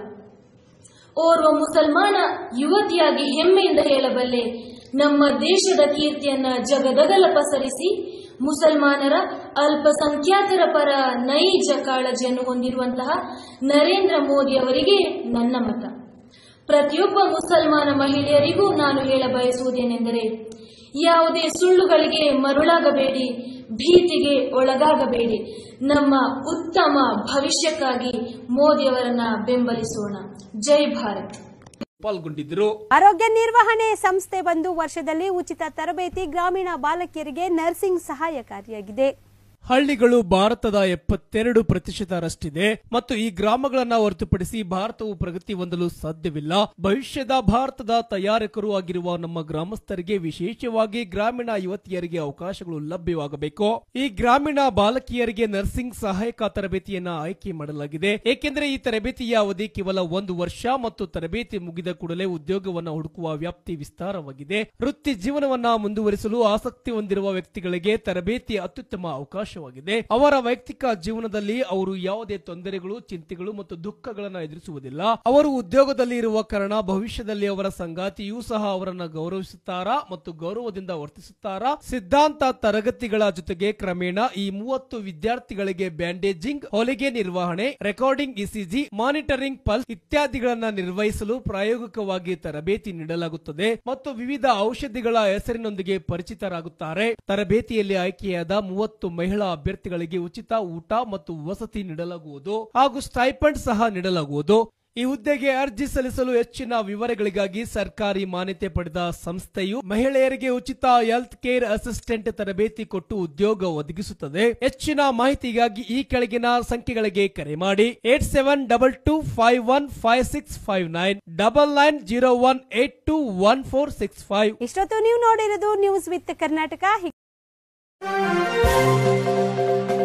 ಓರ್ವ ಮುಸಲ್ಮಾನ ಯುವತಿಯಾಗಿ ಹೆಮ್ಮೆಯಿಂದ ಹೇಳಬಲ್ಲೆ ನಮ್ಮ ದೇಶದ ಕೀರ್ತಿಯನ್ನ ಜಗದಗಲ ಪಸರಿಸಿ ಮುಸಲ್ಮಾನರ ಅಲ್ಪಸಂಖ್ಯಾತರ ಪರ ನೈಜ ಕಾಳಜಿಯನ್ನು ಹೊಂದಿರುವಂತಹ ನರೇಂದ್ರ ಮೋದಿ ಅವರಿಗೆ ನನ್ನ ಮತ ಪ್ರತಿಯೊಬ್ಬ ಮುಸಲ್ಮಾನ ಮಹಿಳೆಯರಿಗೂ ನಾನು ಹೇಳ ಬಯಸುವುದೇನೆಂದರೆ ಯಾವುದೇ ಸುಳ್ಳುಗಳಿಗೆ ಮರುಳಾಗಬೇಡಿ ಭೀತಿಗೆ ಒಳಗಾಗಬೇಡಿ ನಮ್ಮ ಉತ್ತಮ ಭವಿಷ್ಯಕ್ಕಾಗಿ ಮೋದಿಯವರನ್ನ ಬೆಂಬಲಿಸೋಣ ಜೈ ಭಾರತ್ ಪಾಲ್ಗೊಂಡಿದ್ದರು ಆರೋಗ್ಯ ನಿರ್ವಹಣೆ ಸಂಸ್ಥೆ ಬಂದು ವರ್ಷದಲ್ಲಿ ಉಚಿತ ತರಬೇತಿ ಗ್ರಾಮೀಣ ಬಾಲಕಿಯರಿಗೆ ನರ್ಸಿಂಗ್ ಸಹಾಯಕಾರಿಯಾಗಿದೆ ಹಳ್ಳಿಗಳು ಭಾರತದ ಎಪ್ಪತ್ತೆರಡು ಪ್ರತಿಶತರಷ್ಟಿದೆ ಮತ್ತು ಈ ಗ್ರಾಮಗಳನ್ನ ಹೊರತುಪಡಿಸಿ ಭಾರತವು ಪ್ರಗತಿ ಹೊಂದಲು ಸಾಧ್ಯವಿಲ್ಲ ಭವಿಷ್ಯದ ಭಾರತದ ತಯಾರಕರು ಆಗಿರುವ ನಮ್ಮ ಗ್ರಾಮಸ್ಥರಿಗೆ ವಿಶೇಷವಾಗಿ ಗ್ರಾಮೀಣ ಯುವತಿಯರಿಗೆ ಅವಕಾಶಗಳು ಲಭ್ಯವಾಗಬೇಕು ಈ ಗ್ರಾಮೀಣ ಬಾಲಕಿಯರಿಗೆ ನರ್ಸಿಂಗ್ ಸಹಾಯಕ ತರಬೇತಿಯನ್ನ ಆಯ್ಕೆ ಮಾಡಲಾಗಿದೆ ಏಕೆಂದರೆ ಈ ತರಬೇತಿಯ ಅವಧಿ ಕೇವಲ ಒಂದು ವರ್ಷ ಮತ್ತು ತರಬೇತಿ ಮುಗಿದ ಕೂಡಲೇ ಉದ್ಯೋಗವನ್ನ ಹುಡುಕುವ ವ್ಯಾಪ್ತಿ ವಿಸ್ತಾರವಾಗಿದೆ ವೃತ್ತಿ ಜೀವನವನ್ನ ಮುಂದುವರಿಸಲು ಆಸಕ್ತಿ ಹೊಂದಿರುವ ವ್ಯಕ್ತಿಗಳಿಗೆ ತರಬೇತಿ ಅತ್ಯುತ್ತಮ ಅವಕಾಶವಾಗಿದೆ ಅವರ ವೈಯಕ್ತಿಕ ಜೀವನದಲ್ಲಿ ಅವರು ಯಾವುದೇ ತೊಂದರೆಗಳು ಚಿಂತೆಗಳು ಮತ್ತು ದುಃಖಗಳನ್ನ ಎದುರಿಸುವುದಿಲ್ಲ ಅವರು ಉದ್ಯೋಗದಲ್ಲಿ ಇರುವ ಕಾರಣ ಭವಿಷ್ಯದಲ್ಲಿ ಅವರ ಸಂಗಾತಿಯೂ ಸಹ ಅವರನ್ನ ಗೌರವಿಸುತ್ತಾರಾ ಮತ್ತು ಗೌರವದಿಂದ ವರ್ತಿಸುತ್ತಾರಾ ಸಿದ್ಧಾಂತ ತರಗತಿಗಳ ಜೊತೆಗೆ ಕ್ರಮೇಣ ಈ ಮೂವತ್ತು ವಿದ್ಯಾರ್ಥಿಗಳಿಗೆ ಬ್ಯಾಂಡೇಜಿಂಗ್ ಹೊಲಿಗೆ ನಿರ್ವಹಣೆ ರೆಕಾರ್ಡಿಂಗ್ ಇಸಿಜಿ ಮಾನಿಟರಿಂಗ್ ಪಲ್ಸ್ ಇತ್ಯಾದಿಗಳನ್ನ ನಿರ್ವಹಿಸಲು ಪ್ರಾಯೋಗಿಕವಾಗಿ ತರಬೇತಿ ನೀಡಲಾಗುತ್ತದೆ ಮತ್ತು ವಿವಿಧ ಔಷಧಿಗಳ ಹೆಸರಿನೊಂದಿಗೆ ಪರಿಚಿತರಾಗುತ್ತಾರೆ ತರಬೇತಿಯಲ್ಲಿ ಆಯ್ಕೆಯಾದ ಮೂವತ್ತು ಮಹಿಳಾ ಅಭ್ಯರ್ಥಿಗಳಿಗೆ ಉಚಿತ ಊಟ ಮತ್ತು ವಸತಿ ನೀಡಲಾಗುವುದು ಹಾಗೂ ಸ್ಟೈಪಂಡ್ ಸಹ ನೀಡಲಾಗುವುದು ಈ ಹುದ್ದೆಗೆ ಅರ್ಜಿ ಸಲ್ಲಿಸಲು ಹೆಚ್ಚಿನ ವಿವರಗಳಿಗಾಗಿ ಸರ್ಕಾರಿ ಮಾನ್ಯತೆ ಪಡೆದ ಸಂಸ್ಥೆಯು ಮಹಿಳೆಯರಿಗೆ ಉಚಿತ ಹೆಲ್ತ್ ಕೇರ್ ಅಸಿಸ್ಟೆಂಟ್ ತರಬೇತಿ ಕೊಟ್ಟು ಉದ್ಯೋಗ ಒದಗಿಸುತ್ತದೆ ಹೆಚ್ಚಿನ ಮಾಹಿತಿಗಾಗಿ ಈ ಕೆಳಗಿನ ಸಂಖ್ಯೆಗಳಿಗೆ ಕರೆ ಮಾಡಿ eight seven double two five one five six five nine double nine zero one eight two one four six five ಇಷ್ಟೊತ್ತು ನೀವು ನೋಡಿರೋದು ನ್ಯೂಸ್ ವಿತ್ ಕರ್ನಾಟಕ